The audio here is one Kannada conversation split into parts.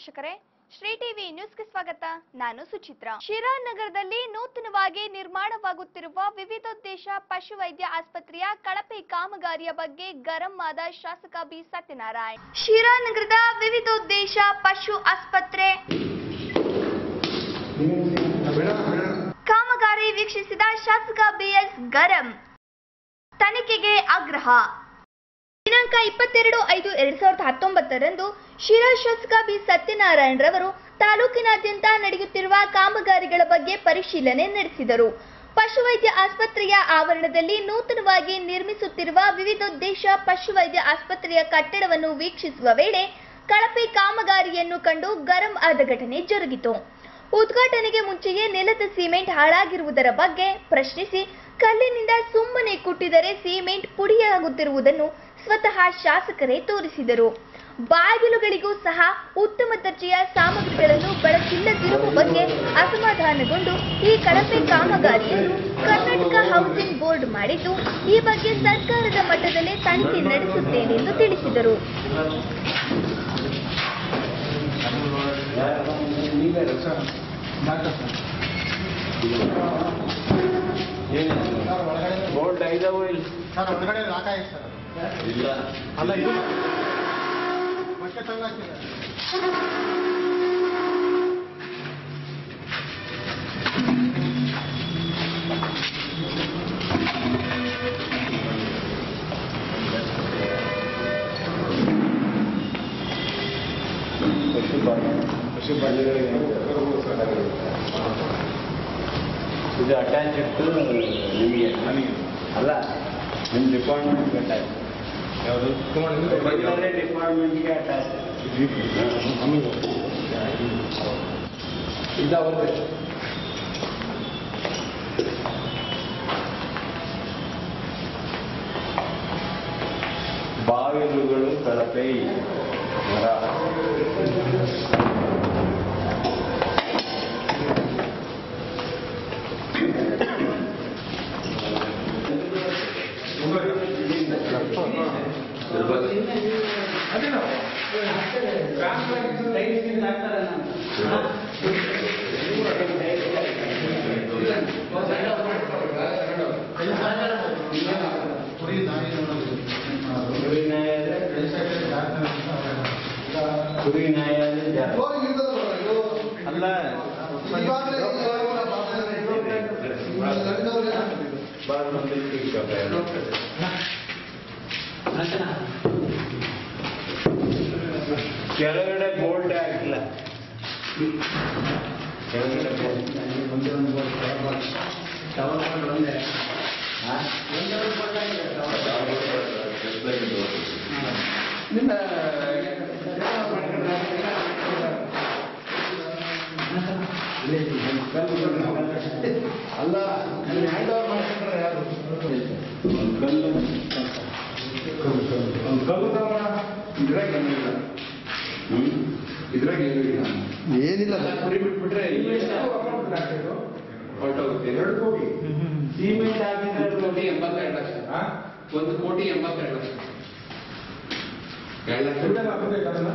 ವೀಕ್ಷಕರೇ ಶ್ರೀ ಟಿವಿ ನ್ಯೂಸ್ಗೆ ಸ್ವಾಗತ ನಾನು ಸುಚಿತ್ರ ಶಿರಾ ನಗರದಲ್ಲಿ ನೂತನವಾಗಿ ನಿರ್ಮಾಣವಾಗುತ್ತಿರುವ ವಿವಿಧೋದ್ದೇಶ ಪಶುವೈದ್ಯ ಆಸ್ಪತ್ರೆಯ ಕಳಪೆ ಕಾಮಗಾರಿಯ ಬಗ್ಗೆ ಗರಂ ಆದ ಶಾಸಕ ಬಿ ಸತ್ಯನಾರಾಯಣ್ ಶಿರಾ ನಗರದ ವಿವಿಧೋದ್ದೇಶ ಪಶು ಆಸ್ಪತ್ರೆ ಕಾಮಗಾರಿ ವೀಕ್ಷಿಸಿದ ಶಾಸಕ ಬಿಎಸ್ ಗರಂ ತನಿಖೆಗೆ ಆಗ್ರಹ ದಿನಾಂಕ ಇಪ್ಪತ್ತೆರಡು ಐದು ಎರಡ್ ಸಾವಿರದ ಹತ್ತೊಂಬತ್ತರಂದು ಶಿರಾ ಶಾಸಕ ಬಿ ಸತ್ಯನಾರಾಯಣ್ ರವರು ತಾಲೂಕಿನಾದ್ಯಂತ ನಡೆಯುತ್ತಿರುವ ಕಾಮಗಾರಿಗಳ ಬಗ್ಗೆ ಪರಿಶೀಲನೆ ನಡೆಸಿದರು ಪಶುವೈದ್ಯ ಆಸ್ಪತ್ರೆಯ ಆವರಣದಲ್ಲಿ ನೂತನವಾಗಿ ನಿರ್ಮಿಸುತ್ತಿರುವ ವಿವಿಧೋದ್ದೇಶ ಪಶುವೈದ್ಯ ಆಸ್ಪತ್ರೆಯ ಕಟ್ಟಡವನ್ನು ವೀಕ್ಷಿಸುವ ವೇಳೆ ಕಳಪೆ ಕಾಮಗಾರಿಯನ್ನು ಕಂಡು ಗರಂ ಆದ ಘಟನೆ ಜರುಗಿತು ಉದ್ಘಾಟನೆಗೆ ಮುಂಚೆಯೇ ನೆಲದ ಸಿಮೆಂಟ್ ಹಾಳಾಗಿರುವುದರ ಬಗ್ಗೆ ಪ್ರಶ್ನಿಸಿ ಕಲ್ಲಿನಿಂದ ಸುಮ್ಮನೆ ಕುಟ್ಟಿದರೆ ಸಿಮೆಂಟ್ ಪುಡಿಯಾಗುತ್ತಿರುವುದನ್ನು ಸ್ವತಃ ಶಾಸಕರೇ ತೋರಿಸಿದರು ಬಾಗಿಲುಗಳಿಗೂ ಸಹ ಉತ್ತಮ ದರ್ಜೆಯ ಸಾಮಗ್ರಿಗಳನ್ನು ಬಳಸಿಲ್ಲದಿರುವ ಬಗ್ಗೆ ಅಸಮಾಧಾನಗೊಂಡು ಈ ಕಳಪೆ ಕಾಮಗಾರಿಯನ್ನು ಕರ್ನಾಟಕ ಹೌಸಿಂಗ್ ಬೋರ್ಡ್ ಮಾಡಿದ್ದು ಈ ಬಗ್ಗೆ ಸರ್ಕಾರದ ಮಟ್ಟದಲ್ಲೇ ತನಿಖೆ ನಡೆಸುತ್ತೇನೆಂದು ತಿಳಿಸಿದರು ಬೋಲ್ಡ್ ಐದವು ಇಲ್ಲ ಸರ್ ಹೊರಗಡೆ ಲಾಕ್ ಆಗಿದೆ ಸರ್ ಇಲ್ಲ ಅಲ್ಲ ಇದು ಮತ್ತೆ ತಂಗಾಕಿದೆ ಇದು ಅಟ್ಯಾಚ್ ಟು ನಿಮಗೆ ಅಲ್ಲ ನಿಮ್ಮ ಡಿಪಾರ್ಟ್ಮೆಂಟ್ ಅಟ್ಯಾಚ್ ಯಾವುದು ಡಿಪಾರ್ಟ್ಮೆಂಟ್ಗೆ ಅಟ್ಯಾಚ್ ಇಲ್ಲ ಅವ್ರದ್ದೇ ಬಾಗಿಲುಗಳು ಕಳಪೆ ಮರ ಕುರಿ ನಾಯಿ ನೋಡೋದು ಕುರಿ ನಾಯಿ ಆದ್ರೆ ಕುರಿ ನಾಯಿ ಆದ್ರೆ ಜಾಸ್ತಿ ಅಲ್ಲ ಬಾರ್ ಮಂದಿ ಕೆಳಗಡೆ ಬೋಲ್ಡ್ ಹಾಕಿಲ್ಲ ಕೆಳಗಡೆ ಅಲ್ಲ ಹ್ಯಾಂಡ್ ಓವರ್ ಮಾಡ್ಕೊಂಡ್ರೆ ಯಾರು ಒಂದು ಕಲ್ಲು ಒಂದು ಕಲ್ಲು ತಗೋಣ ಇದ್ರಾಗ ಏನಿಲ್ಲ ಹ್ಮ್ ಇದ್ರಾಗ ಏನೂ ಇಲ್ಲ ಏನಿಲ್ಲ ಕುರಿ ಬಿಟ್ಬಿಟ್ರೆ ಹೊರಟೋಗುತ್ತೆ ಎರಡು ಕೋಟಿ ಸಿಮೆಂಟ್ ಹಾಕಿದ್ರೆ ಕೋಟಿ ಎಂಬತ್ತೆರಡು ಲಕ್ಷ ಒಂದು ಕೋಟಿ ಎಂಬತ್ತೆರಡು ಲಕ್ಷ ಎರಡು ಲಕ್ಷ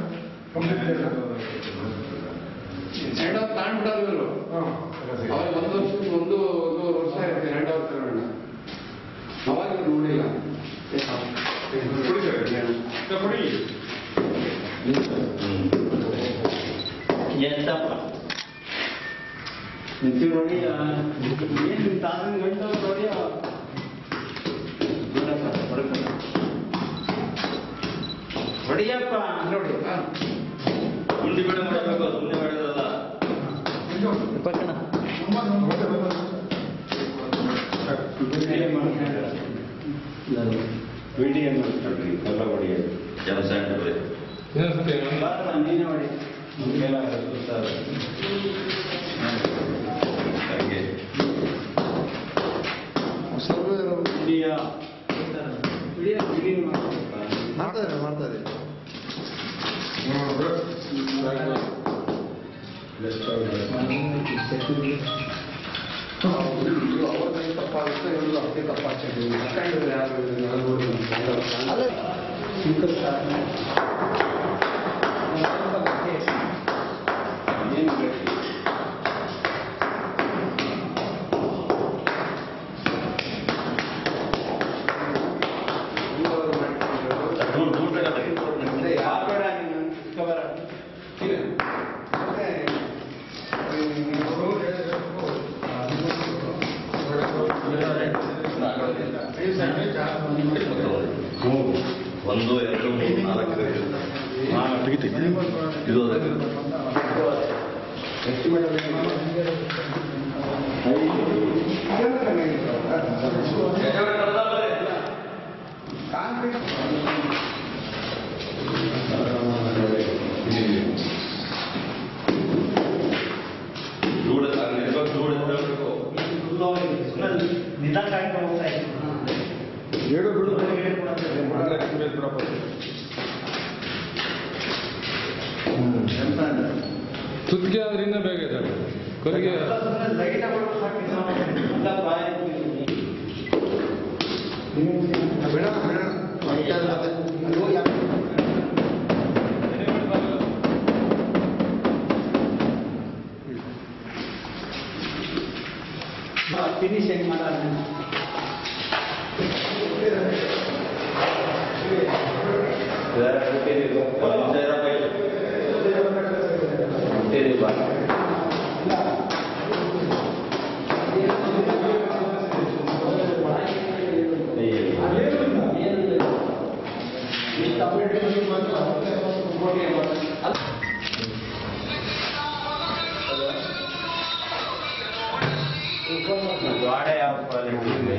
ಎರಡು ಅವ್ರು ತಾಂಡ್ಬಿಡೋರು ಇವರು ಅವಾಗ ಒಂದು ವರ್ಷಕ್ಕೆ ಒಂದು ಒಂದೂವರೆ ವರ್ಷ ಇರುತ್ತೆ ಎರಡು ಅವ್ರ ತಗೊಂಡ ಅವಾಗ ಇವ್ರು ನೋಡಿಲ್ಲ ಎಷ್ಟಪ್ಪ ನಿಂತು ನೋಡಿ ಏನು ತಾನು ಗಂಟು ನೋಡಿ ಹೊಡಿಯಪ್ಪ ನೋಡಿ ಹಾ. ಗುಂಡಿ ಬೇಡ ಮಾಡಬೇಕು ಸುಮ್ಮನೆ ಮಾಡಿದ್ರಲ್ಲ ವಿಡಿಯೋ ಮಾಡ್ಕೊಳ್ರಿ ಎಲ್ಲ ಹೊಡಿಯೋದು ಬಾರಪ್ಪ, ನೀನೇ ಹೊಡಿ ನಮಗೆಲ್ಲ ಗೊತ್ತಾದ್ರೆ ಹಾಗೆ ವಿಡಿಯೋ ವಿಡಿಯೋ ವಿಡಿಯೋ ಮಾಡ್ಕೊಳಪ್ಪ. ಮಾಡ್ತಾರೆ ಮಾಡ್ತಾರೆ ಅವ್ರದ್ದು ತಪ್ಪಾಗುತ್ತೆ ಇವ್ರದ್ದು ಅದೇ ತಪ್ಪಾಗ್ತದೆ ಯಾಕಂದ್ರೆ ಯಾರು ಅಲ್ಲ ಸಿಂಪಲ್ ಒಂದು ಎರಡು ಮೂರು ನಾಲ್ಕು ಇದು ಅದಕ್ಕೆ ಧೂಳ ನೆಟ್ವರ್ಕ್ ಧೂಳ ಎತ್ತಬೇಕು. ತುದಿಗೆ ಆದ್ರೆ ಇನ್ನೂ ಬೇಗ ಇದ್ದಾವೆ ಕೊನೆಗೆ ಫಿನಿಶಿಂಗ್ ಮಾಡೋಣ ಗಾಡೆ ಯಾವ ಕ್ವಾಲಿಟಿ ಇದೆ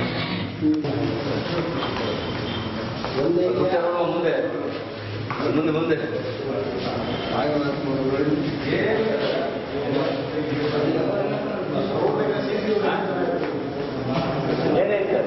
ಮುಂದೆ ಮುಂದೆ ಮುಂದೆ ಏನೈತೆ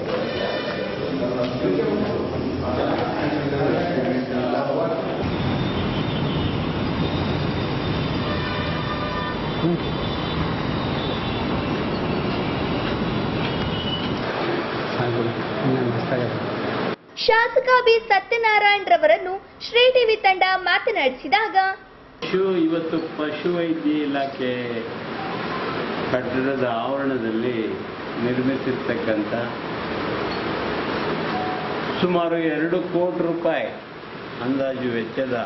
ಶಾಸಕ ಬಿ ಸತ್ಯನಾರಾಯಣ್ ರವರನ್ನು ಶ್ರೀ ಟಿವಿ ತಂಡ ಮಾತನಾಡಿಸಿದಾಗ ಪಶು ಇವತ್ತು ಪಶು ವೈದ್ಯ ಇಲಾಖೆ ಕಟ್ಟಡದ ಆವರಣದಲ್ಲಿ ನಿರ್ಮಿಸಿರ್ತಕ್ಕಂಥ ಸುಮಾರು ಎರಡು ಕೋಟಿ ರೂಪಾಯಿ ಅಂದಾಜು ವೆಚ್ಚದ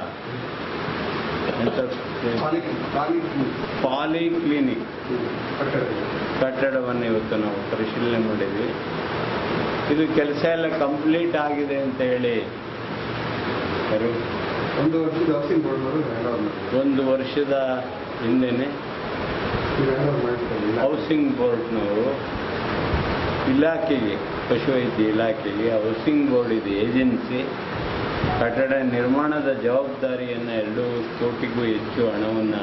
ಪಾಲಿ ಕ್ಲಿನಿಕ್ ಕಟ್ಟಡವನ್ನು ಇವತ್ತು ನಾವು ಪರಿಶೀಲನೆ ಮಾಡಿದ್ವಿ ಇದು ಕೆಲಸ ಎಲ್ಲ ಕಂಪ್ಲೀಟ್ ಆಗಿದೆ ಅಂತ ಹೇಳಿ ಯಾರು ಒಂದು ವರ್ಷದ ಹೌಸಿಂಗ್ ಬೋರ್ಡ್ ಅವರು ಒಂದು ವರ್ಷದ ಹಿಂದೆನೆ ಹೌಸಿಂಗ್ ಬೋರ್ಡ್ನವರು ಇಲಾಖೆಗೆ ಪಶುವೈದ್ಯ ಇಲಾಖೆಗೆ ಹೌಸಿಂಗ್ ಬೋರ್ಡ್ ಇದೆ ಏಜೆನ್ಸಿ ಕಟ್ಟಡ ನಿರ್ಮಾಣದ ಜವಾಬ್ದಾರಿಯನ್ನು ಎರಡು ಕೋಟಿಗೂ ಹೆಚ್ಚು ಹಣವನ್ನು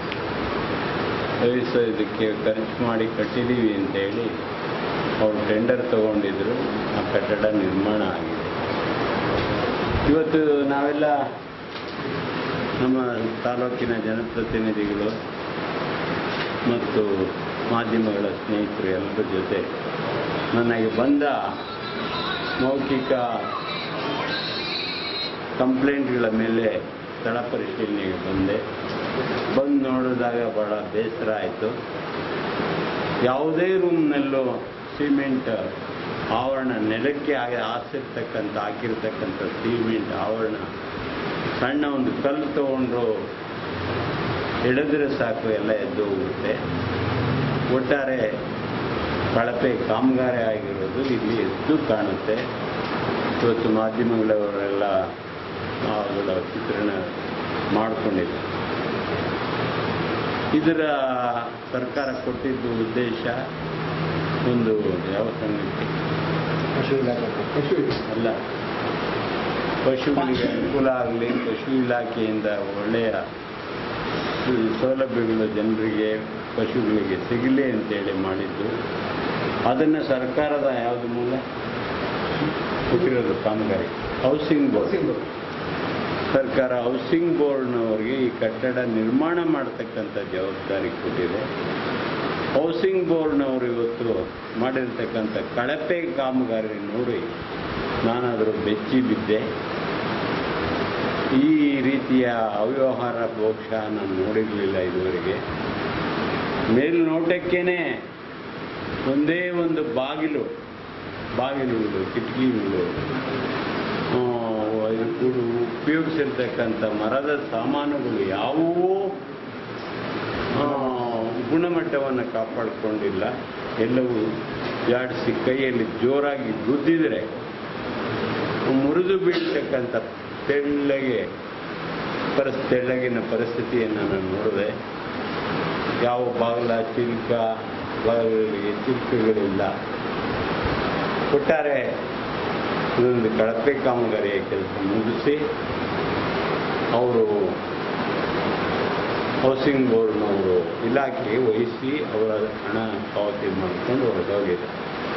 ವಹಿಸೋದಕ್ಕೆ ಖರ್ಚು ಮಾಡಿ ಕಟ್ಟಿದ್ದೀವಿ ಅಂತೇಳಿ ಅವರು ಟೆಂಡರ್ ತಗೊಂಡಿದ್ರು ಆ ಕಟ್ಟಡ ನಿರ್ಮಾಣ ಆಗಿದೆ ಇವತ್ತು ನಾವೆಲ್ಲ ನಮ್ಮ ತಾಲೂಕಿನ ಜನಪ್ರತಿನಿಧಿಗಳು ಮತ್ತು ಮಾಧ್ಯಮಗಳ ಸ್ನೇಹಿತರು ಎಲ್ಲರ ಜೊತೆ ನನಗೆ ಬಂದ ಮೌಖಿಕ ಕಂಪ್ಲೇಂಟ್ಗಳ ಮೇಲೆ ಸ್ಥಳ ಪರಿಶೀಲನೆಗೆ ಬಂದೆ ಬಂದು ನೋಡಿದಾಗ ಭಾಳ ಬೇಸರ ಆಯಿತು ಯಾವುದೇ ರೂಮ್ನಲ್ಲೂ ಸಿಮೆಂಟ್ ಆವರಣ ನೆಲಕ್ಕೆ ಆಗಿ ಹಾಸಿರ್ತಕ್ಕಂಥ ಹಾಕಿರ್ತಕ್ಕಂಥ ಸಿಮೆಂಟ್ ಆವರಣ ಸಣ್ಣ ಒಂದು ಕಲ್ಲು ತಗೊಂಡ್ರು ಹಿಡಿದ್ರೆ ಸಾಕು ಎಲ್ಲ ಎದ್ದು ಹೋಗುತ್ತೆ ಒಟ್ಟಾರೆ ಕಳಪೆ ಕಾಮಗಾರಿ ಆಗಿರೋದು ಇಲ್ಲಿ ಎದ್ದು ಕಾಣುತ್ತೆ ಇವತ್ತು ಮಾಧ್ಯಮಗಳವರೆಲ್ಲ ಅವುಗಳ ಚಿತ್ರಣ ಮಾಡಿಕೊಂಡಿದೆ ಇದರ ಸರ್ಕಾರ ಕೊಟ್ಟಿದ್ದು ಉದ್ದೇಶ ಒಂದು ಯಾವ ಸಂಘಕ್ಕೆ ಅಲ್ಲ ಪಶುಗಳಿಗೆ ಅನುಕೂಲ ಆಗಲಿ ಪಶು ಇಲಾಖೆಯಿಂದ ಒಳ್ಳೆಯ ಸೌಲಭ್ಯಗಳು ಜನರಿಗೆ ಪಶುಗಳಿಗೆ ಸಿಗಲಿ ಅಂತೇಳಿ ಮಾಡಿದ್ದು ಅದನ್ನು ಸರ್ಕಾರದ ಯಾವುದು ಮೂಲ ಕೊಟ್ಟಿರೋದು ಕಾಮಗಾರಿ ಹೌಸಿಂಗ್ ಬೋರ್ಡ್ ಸರ್ಕಾರ ಹೌಸಿಂಗ್ ಬೋರ್ಡ್ನವರಿಗೆ ಈ ಕಟ್ಟಡ ನಿರ್ಮಾಣ ಮಾಡತಕ್ಕಂಥ ಜವಾಬ್ದಾರಿ ಕೊಟ್ಟಿದೆ ಹೌಸಿಂಗ್ ಬೋರ್ಡ್ನವರು ಇವತ್ತು ಮಾಡಿರ್ತಕ್ಕಂಥ ಕಳಪೆ ಕಾಮಗಾರಿ ನೋಡಿ ನಾನಾದರೂ ಬೆಚ್ಚಿ ಬಿದ್ದೆ ಈ ರೀತಿಯ ಅವ್ಯವಹಾರ ಬಹುಶಃ ನಾನು ನೋಡಿರಲಿಲ್ಲ ಇದುವರೆಗೆ ಮೇಲ್ನೋಟಕ್ಕೇನೆ ಒಂದೇ ಒಂದು ಬಾಗಿಲು ಬಾಗಿಲುಗಳು ಕಿಟಕಿಗಳು ಆ, ಇದು ಕೂಡ ಉಪಯೋಗಿಸಿರ್ತಕ್ಕಂಥ ಮರದ ಸಾಮಾನುಗಳು ಯಾವುವೂ ಆ, ಗುಣಮಟ್ಟವನ್ನು ಕಾಪಾಡಿಕೊಂಡಿಲ್ಲ ಎಲ್ಲವೂ ಜಾಡಿಸಿ ಕೈಯಲ್ಲಿ ಜೋರಾಗಿ ಗುದ್ದಿದರೆ ಮುರಿದು ಮುರಿದು ಬೀಳ್ತಕ್ಕಂಥ ತೆಳ್ಳಗೆ ಪರಿಸ್ ತೆಳ್ಳಗಿನ ಪರಿಸ್ಥಿತಿಯನ್ನು ನಾನು ನೋಡಿದೆ ಯಾವ ಬಾಗಿಲ ಚಿಲ್ಕ ಬಾಗಿಲುಗಳಿಗೆ ಚಿಲ್ಕಗಳಿಲ್ಲ ಒಟ್ಟಾರೆ ಇದೊಂದು ಕಳಪೆ ಕಾಮಗಾರಿಯ ಕೆಲಸ ಮುಗಿಸಿ ಅವರು ಹೌಸಿಂಗ್ ಬೋರ್ಡ್ನವರು ಇಲಾಖೆಗೆ ವಹಿಸಿ ಅವರ ಹಣ ಪಾವತಿ ಮಾಡಿಕೊಂಡು ಹೊರಟೋಗಿದೆ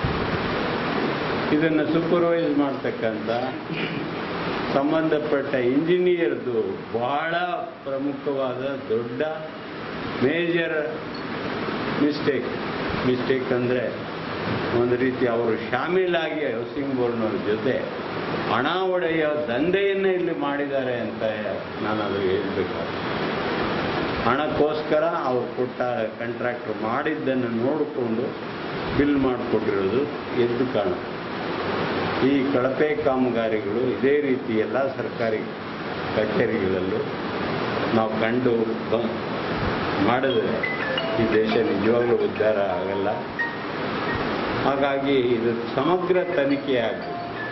ಇದನ್ನು ಸೂಪರ್ವೈಸ್ ಮಾಡ್ತಕ್ಕಂಥ ಸಂಬಂಧಪಟ್ಟ ಇಂಜಿನಿಯರ್ದು ಬಹಳ ಪ್ರಮುಖವಾದ ದೊಡ್ಡ ಮೇಜರ್ ಮಿಸ್ಟೇಕ್ ಮಿಸ್ಟೇಕ್ ಅಂದರೆ ಒಂದು ರೀತಿ ಅವರು ಶಾಮೀಲಾಗಿ ಹೌಸಿಂಗ್ ಬೋರ್ಡ್ನವ್ರ ಜೊತೆ ಹಣ ಒಡೆಯ ದಂಧೆಯನ್ನೇ ಇಲ್ಲಿ ಮಾಡಿದ್ದಾರೆ ಅಂತ ನಾನು ಅದು ಹೇಳ್ಬೇಕಾಗ್ತದೆ ಹಣಕ್ಕೋಸ್ಕರ ಅವ್ರು ಕೊಟ್ಟ ಕಾಂಟ್ರಾಕ್ಟರ್ ಮಾಡಿದ್ದನ್ನು ನೋಡಿಕೊಂಡು ಬಿಲ್ ಮಾಡಿಕೊಟ್ಟಿರೋದು ಎದ್ದು ಕಾಣುತ್ತೆ ಈ ಕಳಪೆ ಕಾಮಗಾರಿಗಳು ಇದೇ ರೀತಿ ಎಲ್ಲ ಸರ್ಕಾರಿ ಕಚೇರಿಗಳಲ್ಲೂ ನಾವು ಕಂಡು ಬ- ಮಾಡಿದ್ರೆ ಈ ದೇಶ ನಿಜವಾಗ್ಲೂ ಉದ್ಧಾರ ಆಗಲ್ಲ ಹಾಗಾಗಿ ಇದು ಸಮಗ್ರ ತನಿಖೆ ಆಗಬೇಕು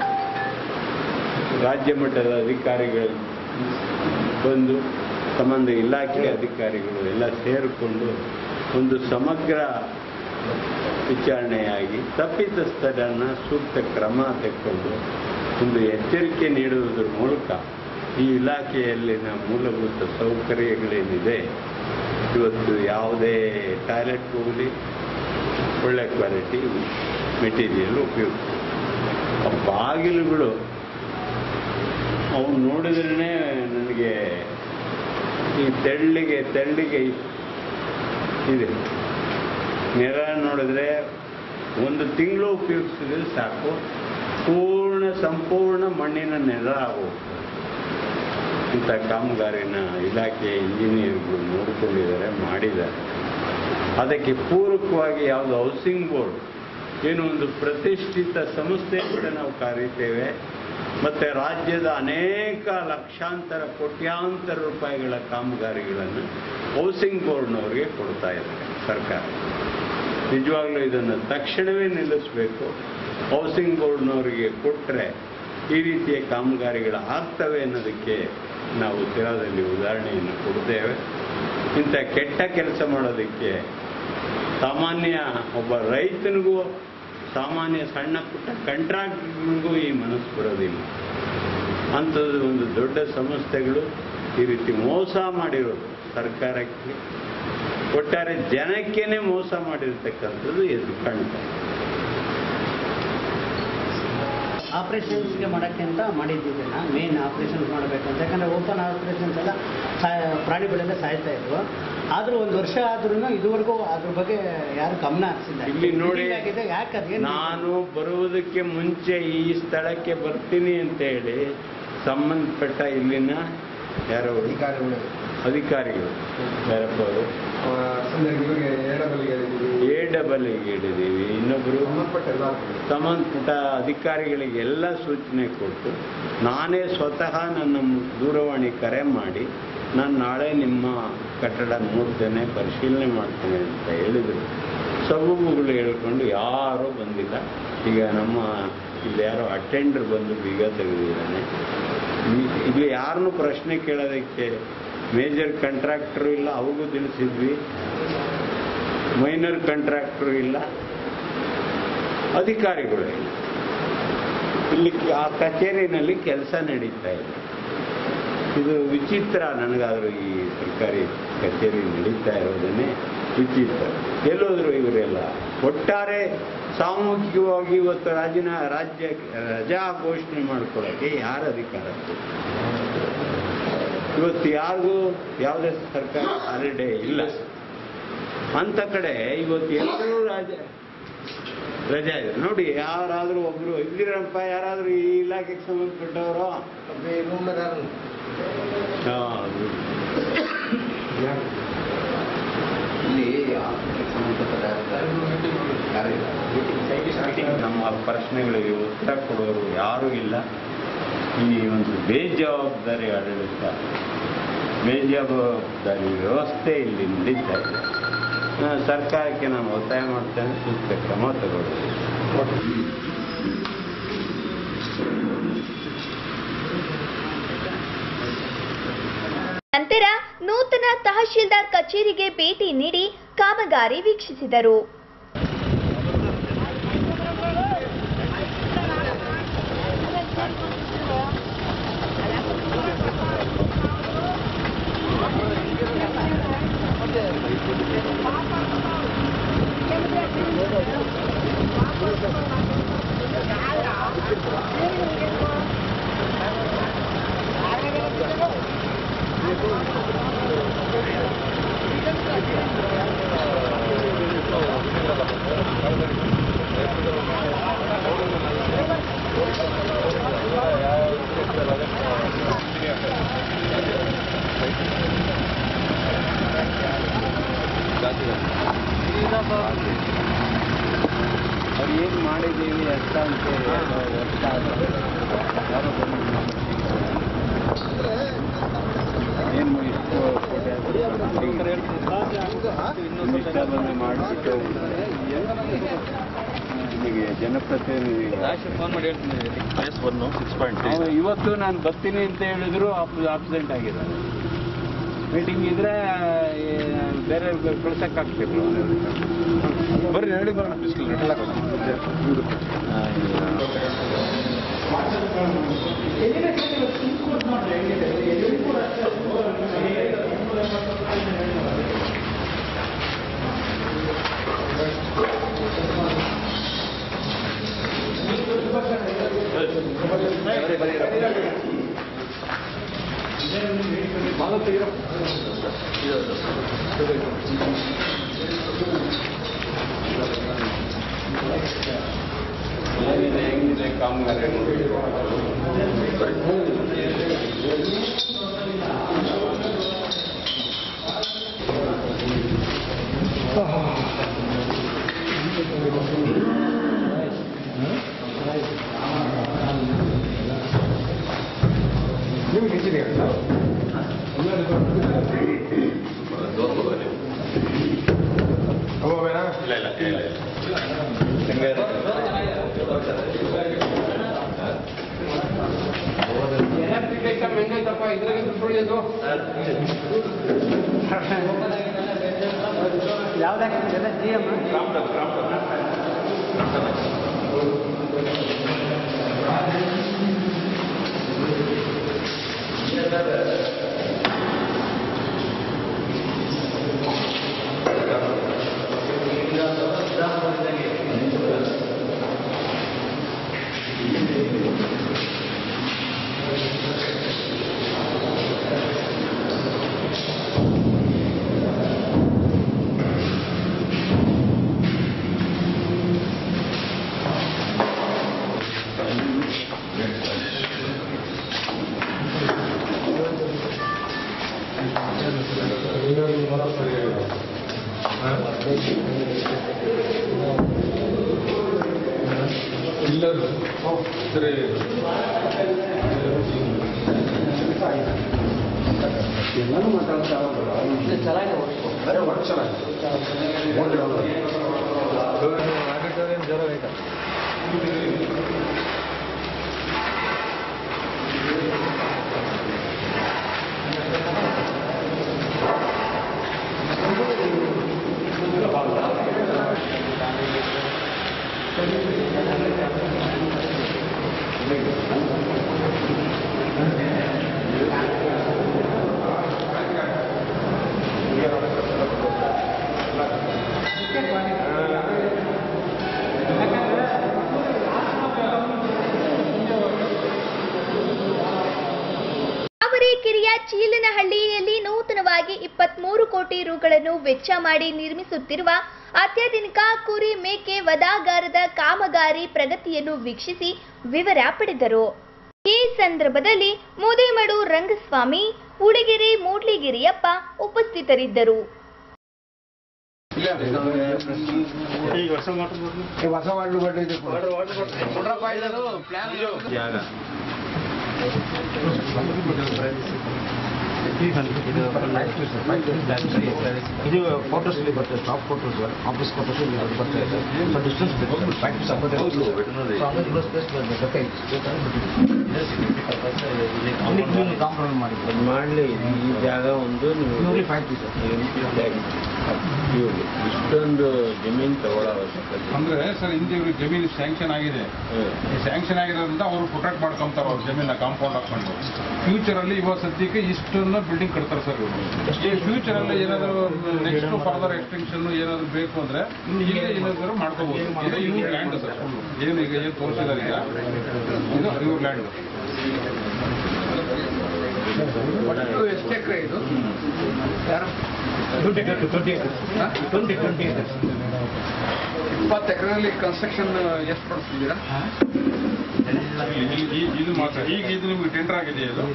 ರಾಜ್ಯ ಮಟ್ಟದ ಅಧಿಕಾರಿಗಳು ಬಂದು ಸಂಬಂಧ ಇಲಾಖೆ ಅಧಿಕಾರಿಗಳು ಎಲ್ಲ ಸೇರಿಕೊಂಡು ಒಂದು ಸಮಗ್ರ ವಿಚಾರಣೆಯಾಗಿ ತಪ್ಪಿತಸ್ಥರನ್ನು ಸೂಕ್ತ ಕ್ರಮ ತೆಗೆದುಕೊಂಡು ಒಂದು ಎಚ್ಚರಿಕೆ ನೀಡುವುದರ ಮೂಲಕ ಈ ಇಲಾಖೆಯಲ್ಲಿನ ಮೂಲಭೂತ ಸೌಕರ್ಯಗಳೇನಿದೆ ಇವತ್ತು ಯಾವುದೇ ಟಾಯ್ಲೆಟ್ ಹೋಗಲಿ ಒಳ್ಳೆ ಕ್ವಾಲಿಟಿ ಮೆಟೀರಿಯಲ್ ಉಪಯೋಗ ಆ ಬಾಗಿಲುಗಳು ಅವು ನೋಡಿದ್ರೇ ನನಗೆ ಈ ತೆಳ್ಳಿಗೆ ತೆಳ್ಳಿಗೆ ಇದೆ ನೆಲ ನೋಡಿದ್ರೆ ಒಂದು ತಿಂಗಳು ಉಪಯೋಗಿಸಿದ್ರೆ ಸಾಕು ಪೂರ್ಣ ಸಂಪೂರ್ಣ ಮಣ್ಣಿನ ನೆಲ ಆಗೋಗ್ತದೆ ಇಂಥ ಕಾಮಗಾರಿನ ಇಲಾಖೆ ಇಂಜಿನಿಯರ್ಗಳು ನೋಡ್ಕೊಂಡಿದ್ದಾರೆ ಮಾಡಿದ್ದಾರೆ ಅದಕ್ಕೆ ಪೂರಕವಾಗಿ ಯಾವುದು ಹೌಸಿಂಗ್ ಬೋರ್ಡ್ ಏನು ಒಂದು ಪ್ರತಿಷ್ಠಿತ ಸಂಸ್ಥೆ ಅಂತ ನಾವು ಕರೀತೇವೆ ಮತ್ತು ರಾಜ್ಯದ ಅನೇಕ ಲಕ್ಷಾಂತರ ಕೋಟ್ಯಾಂತರ ರೂಪಾಯಿಗಳ ಕಾಮಗಾರಿಗಳನ್ನು ಹೌಸಿಂಗ್ ಬೋರ್ಡ್ನವರಿಗೆ ಕೊಡ್ತಾ ಇದ್ದಾರೆ ಸರ್ಕಾರ ನಿಜವಾಗ್ಲೂ ಇದನ್ನು ತಕ್ಷಣವೇ ನಿಲ್ಲಿಸಬೇಕು ಹೌಸಿಂಗ್ ಬೋರ್ಡ್ನವರಿಗೆ ಕೊಟ್ಟರೆ ಈ ರೀತಿಯ ಕಾಮಗಾರಿಗಳು ಆಗ್ತವೆ ಅನ್ನೋದಕ್ಕೆ ನಾವು ಸಿರಾದಲ್ಲಿ ಉದಾಹರಣೆಯನ್ನು ಕೊಡ್ತೇವೆ ಇಂಥ ಕೆಟ್ಟ ಕೆಲಸ ಮಾಡೋದಕ್ಕೆ ಸಾಮಾನ್ಯ ಒಬ್ಬ ರೈತನಿಗೂ ಸಾಮಾನ್ಯ ಸಣ್ಣ ಪುಟ್ಟ ಕಂಟ್ರಾಕ್ಟ್ರಿಗೂ ಈ ಮನಸ್ಸು ಬರೋದಿಲ್ಲ ಅಂಥದ್ದು ಒಂದು ದೊಡ್ಡ ಸಂಸ್ಥೆಗಳು ಈ ರೀತಿ ಮೋಸ ಮಾಡಿರೋದು ಸರ್ಕಾರಕ್ಕೆ ಒಟ್ಟಾರೆ ಜನಕ್ಕೇನೆ ಮೋಸ ಮಾಡಿರ್ತಕ್ಕಂಥದ್ದು ಎದ್ದು ಕಾಣ್ತಾ ಇದೆ. ಆಪರೇಷನ್ಸ್ಗೆ ಮಾಡೋಕ್ಕೆ ಅಂತ ಮಾಡಿದ್ದಿದ್ದನ್ನ ಮೇನ್ ಆಪರೇಷನ್ಸ್ ಮಾಡಬೇಕಂತ ಯಾಕಂದರೆ ಓಪನ್ ಆಪರೇಷನ್ಸ್ ಎಲ್ಲ ಸಾಯ ಪ್ರಾಣಿಗಳೆಲ್ಲ ಸಾಯ್ತಾ ಇದ್ವು ಆದರೂ ಒಂದು ವರ್ಷ ಆದ್ರೂ ಇದುವರೆಗೂ ಅದ್ರ ಬಗ್ಗೆ ಯಾರು ಗಮನ ಹರಿಸಿಲ್ಲ ಇಲ್ಲಿ ನೋಡಿ ಆಗಿದೆ ಯಾಕೆ ಅದೇನು ನಾನು ಬರುವುದಕ್ಕೆ ಮುಂಚೆ ಈ ಸ್ಥಳಕ್ಕೆ ಬರ್ತೀನಿ ಅಂತ ಹೇಳಿ ಸಂಬಂಧಪಟ್ಟ ಇಲ್ಲಿನ ಯಾರೋ ಅಧಿಕಾರಿಗಳು ಅಧಿಕಾರಿಗಳು ಯಾರಪ್ಪ ಅವರು ಇವರಿಗೆ ಏಡಬಲಿಗೆ ಎ ಡಬಲ್ ಹಿಡಿದೀವಿ ಇನ್ನೊಬ್ಬರು ಸಂಬಂಧಪಟ್ಟ ಎಲ್ಲ ಸಂಬಂಧಪಟ್ಟ ಅಧಿಕಾರಿಗಳಿಗೆ ಎಲ್ಲ ಸೂಚನೆ ಕೊಟ್ಟು ನಾನೇ ಸ್ವತಃ ನನ್ನ ದೂರವಾಣಿ ಕರೆ ಮಾಡಿ ನಾನು ನಾಳೆ ನಿಮ್ಮ ಕಟ್ಟಡ ನೋಡ್ತೇನೆ ಪರಿಶೀಲನೆ ಮಾಡ್ತೇನೆ ಅಂತ ಹೇಳಿದರು ಸಬೂಬುಗಳು ಹೇಳ್ಕೊಂಡು ಯಾರೂ ಬಂದಿಲ್ಲ ಈಗ ನಮ್ಮ ಇಲ್ಲಿ ಯಾರೋ ಅಟೆಂಡರ್ ಬಂದು ಬೀಗ ತೆಗೆದಿದ್ದಾನೆ ಈ- ಇಲ್ಲಿ ಯಾರನ್ನೂ ಪ್ರಶ್ನೆ ಕೇಳೋದಕ್ಕೆ ಮೇಜರ್ ಕಾಂಟ್ರಾಕ್ಟ್ರು ಇಲ್ಲ ಅವ್ರಿಗೂ ತಿಳಿಸಿದ್ವಿ ಮೈನರ್ ಕಾಂಟ್ರಾಕ್ಟ್ರು ಇಲ್ಲ ಅಧಿಕಾರಿಗಳು ಇಲ್ಲ. ಇಲ್ಲಿ ಆ ಕಚೇರಿನಲ್ಲಿ ಕೆಲಸ ನಡೀತಾ ಇದೆ ಇದು ವಿಚಿತ್ರ ನನಗಾದರೂ ಈ ಸರ್ಕಾರಿ ಕಚೇರಿ ನಡೀತಾ ಇರೋದನ್ನೇ ವಿಚಿತ್ರ ಎಲ್ಲೋದ್ರು ಇವರೆಲ್ಲ ಒಟ್ಟಾರೆ ಸಾಮೂಹಿಕವಾಗಿ ಇವತ್ತು ರಾಜಿನ ರಾಜ್ಯ ರಜಾ ಘೋಷಣೆ ಮಾಡ್ಕೊಳ್ಳೋಕ್ಕೆ ಯಾರ ಅಧಿಕಾರ ಇವತ್ತು ಯಾರಿಗೂ ಯಾವುದೇ ಸರ್ಕಾರ ಹಾಲಿಡೇ ಇಲ್ಲ ಅಂತ ಕಡೆ ಇವತ್ತು ಎಲ್ಲರೂ ರಾಜ ರಜೆ ಇದೆ ನೋಡಿ ಯಾರಾದರೂ ಒಬ್ರು ಇದ್ದೀರಪ್ಪ ಯಾರಾದರೂ ಈ ಇಲಾಖೆಗೆ ಸಂಬಂಧಪಟ್ಟವರು ಹಾ, ಅದು. ನಮ್ಮ ಪ್ರಶ್ನೆಗಳಿಗೆ ಉತ್ತರ ಕೊಡೋರು ಯಾರೂ ಇಲ್ಲ ಈ ಒಂದು ಬೇಜವಾಬ್ದಾರಿ ಆಡಳಿತ ಬೇಜವಾಬ್ದಾರಿ ವ್ಯವಸ್ಥೆ ಇಲ್ಲಿ ನಡೀತಾ ಇದೆ ನಾನು ಸರ್ಕಾರಕ್ಕೆ ನಾನು ಒತ್ತಾಯ ಮಾಡ್ತೇನೆ ಸೂಕ್ತ ಕ್ರಮ ತಗೊಳ್ಳಿ ನಂತರ ನೂತನ ತಹಶೀಲ್ದಾರ್ ಕಚೇರಿಗೆ ಭೇಟಿ ನೀಡಿ ಕಾಮಗಾರಿ ವೀಕ್ಷಿಸಿದರು ಅವ್ರು ಏನು ಮಾಡಿದ್ದೀವಿ ಅಂತ ಅಂತ ಅರ್ಥ ಆದ್ರೆ ಯಾರೋ ಬಂದು ಏನು ಇಷ್ಟು ಕೋಟಿ ಇಷ್ಟದನ್ನೇ ಮಾಡಿಬಿಟ್ಟು ನಿಮಗೆ ಜನಪ್ರತಿನಿಧಿ ಫೋನ್ ಮಾಡಿ ಹೇಳ್ತೀನಿ ಪ್ಲೇಸ್ ಒನ್ನು ಸಿಕ್ಸ್ ಪಾಯಿಂಟ್ ಅವ್ನು ಇವತ್ತು ನಾನು ಬರ್ತೀನಿ ಅಂತ ಹೇಳಿದ್ರು ಆಬ್ಸೆಂಟ್ ಆಗಿದ್ದಾರೆ ಮೀಟಿಂಗ್ ಇದ್ರೆ ಏ, ಬೇರೆ ಕಳ್ಸಕ್ಕಾಗ್ತಿಲ್ಲ ಬರ್ರಿ ಹೇಳಿ ಬರೋಣ ಬಿಸಿಲು ಏನಿದೆ ಹೆಂಗಿದೆ ಕಾಮಗಾರಿ ಇಲ್ಲ ಇಲ್ಲ ಇಲ್ಲ ಹೆಂಗೆ ಹೆಂಗೈತಪ್ಪ ಇದ್ರಾಗೆ ದುಡ್ಡು ಯಾವ್ದಾಗ್ತದೆ ಜಿ ಎಮ್ ತಾವರೆಕೆರೆಯ ಚೀಲನಹಳ್ಳಿಯಲ್ಲಿ ನೂತನವಾಗಿ ಇಪ್ಪತ್ಮೂರು ಕೋಟಿ ರುಗಳನ್ನು ವೆಚ್ಚ ಮಾಡಿ ನಿರ್ಮಿಸುತ್ತಿರುವ ಅತ್ಯಾಧುನಿಕ ಕುರಿ ಮೇಕೆ ವದಾಗಾರದ ಕಾಮಗಾರಿ ಪ್ರಗತಿಯನ್ನು ವೀಕ್ಷಿಸಿ ವಿವರ ಪಡೆದರು ಈ ಸಂದರ್ಭದಲ್ಲಿ ಮುದೇಮಡು ರಂಗಸ್ವಾಮಿ ಉಳಿಗೆರೆ ಮೂಡ್ಲಿಗಿರಿಯಪ್ಪ ಉಪಸ್ಥಿತರಿದ್ದರು ಹೊಸ ವಾರ್ಡ್ ಬಡ್ಡಿ ಜಾಗ ಇದು ಫೋಟೋಸ್ ಇಲ್ಲಿ ಬರ್ತದೆ ಸ್ಟಾಪ್ ಫೋಟೋಸ್ ಆಫೀಸ್ ಫೋಟೋಸ್ ಇಲ್ಲಿ ಬರ್ತಾ ಇದೆ ಸೊ ಡಿಸ್ಟೆನ್ಸ್ ಕಾಂಪ್ರಮೈಸ್ ಮಾಡಿ ಅದು ಮಾಡಲಿ ಈ ಜಾಗ ಒಂದು ನೀವು ಫೈವ್ ಪೀಸ್ ಇಷ್ಟೊಂದು ಜಮೀನು ತಗೊಳ್ಳೋ ಅವಶ್ಯಕತೆ ಅಂದ್ರೆ ಸರ್ ಹಿಂದೆ ಇವ್ರಿಗೆ ಜಮೀನು ಸ್ಯಾಂಕ್ಷನ್ ಆಗಿದೆ ಈ ಸ್ಯಾಂಕ್ಷನ್ ಆಗಿರೋದ್ರಿಂದ ಅವರು ಪ್ರೊಟೆಕ್ಟ್ ಮಾಡ್ಕೊಂತಾರೆ ಅವ್ರ ಜಮೀನ ಕಾಂಪೌಂಡ್ ಹಾಕೊಂಡು ಫ್ಯೂಚರ್ ಅಲ್ಲಿ ಇವಾಗ ಸದ್ಯಕ್ಕೆ ಇಷ್ಟನ್ನ ಬಿಲ್ಡಿಂಗ್ ಕಟ್ತಾರೆ ಸರ್ ಇವರು ಈ ಫ್ಯೂಚರ್ ಅಲ್ಲಿ ಏನಾದ್ರು ನೆಕ್ಸ್ಟ್ ಫರ್ದರ್ ಎಕ್ಸ್ಟೆನ್ಷನ್ ಏನಾದ್ರು ಬೇಕು ಅಂದ್ರೆ ಇಲ್ಲೇ ಏನಾದ್ರು ಮಾಡ್ಕೋಬಹುದು ಇದು ಇವ್ರ ಲ್ಯಾಂಡ್ ಸರ್ ಏನು ಈಗ ಏನು ತೋರಿಸಿದಾರೆ ಈಗ ಇದು ಇವ್ರ ಲ್ಯಾಂಡ್ ಒಟ್ಟು ಎಷ್ಟು ಎಕರೆ ಇದು ಟ್ವೆಂಟಿ ಟ್ವೆಂಟಿ ಟ್ವೆಂಟಿ ಟ್ವೆಂಟಿ ಇಪ್ಪತ್ತು ಎಕರೆನಲ್ಲಿ ಕನ್ಸ್ಟ್ರಕ್ಷನ್ ಎಷ್ಟು ಪಡಿಸ್ತಿದ್ದೀರಾ ಈ- ಈ- ಇದು ಮಾತ್ರ ಈಗ ಇದು ನಿಮ್ಗೆ ಟೆಂಡರ್ ಆಗಿದೆಯಾ ಇದು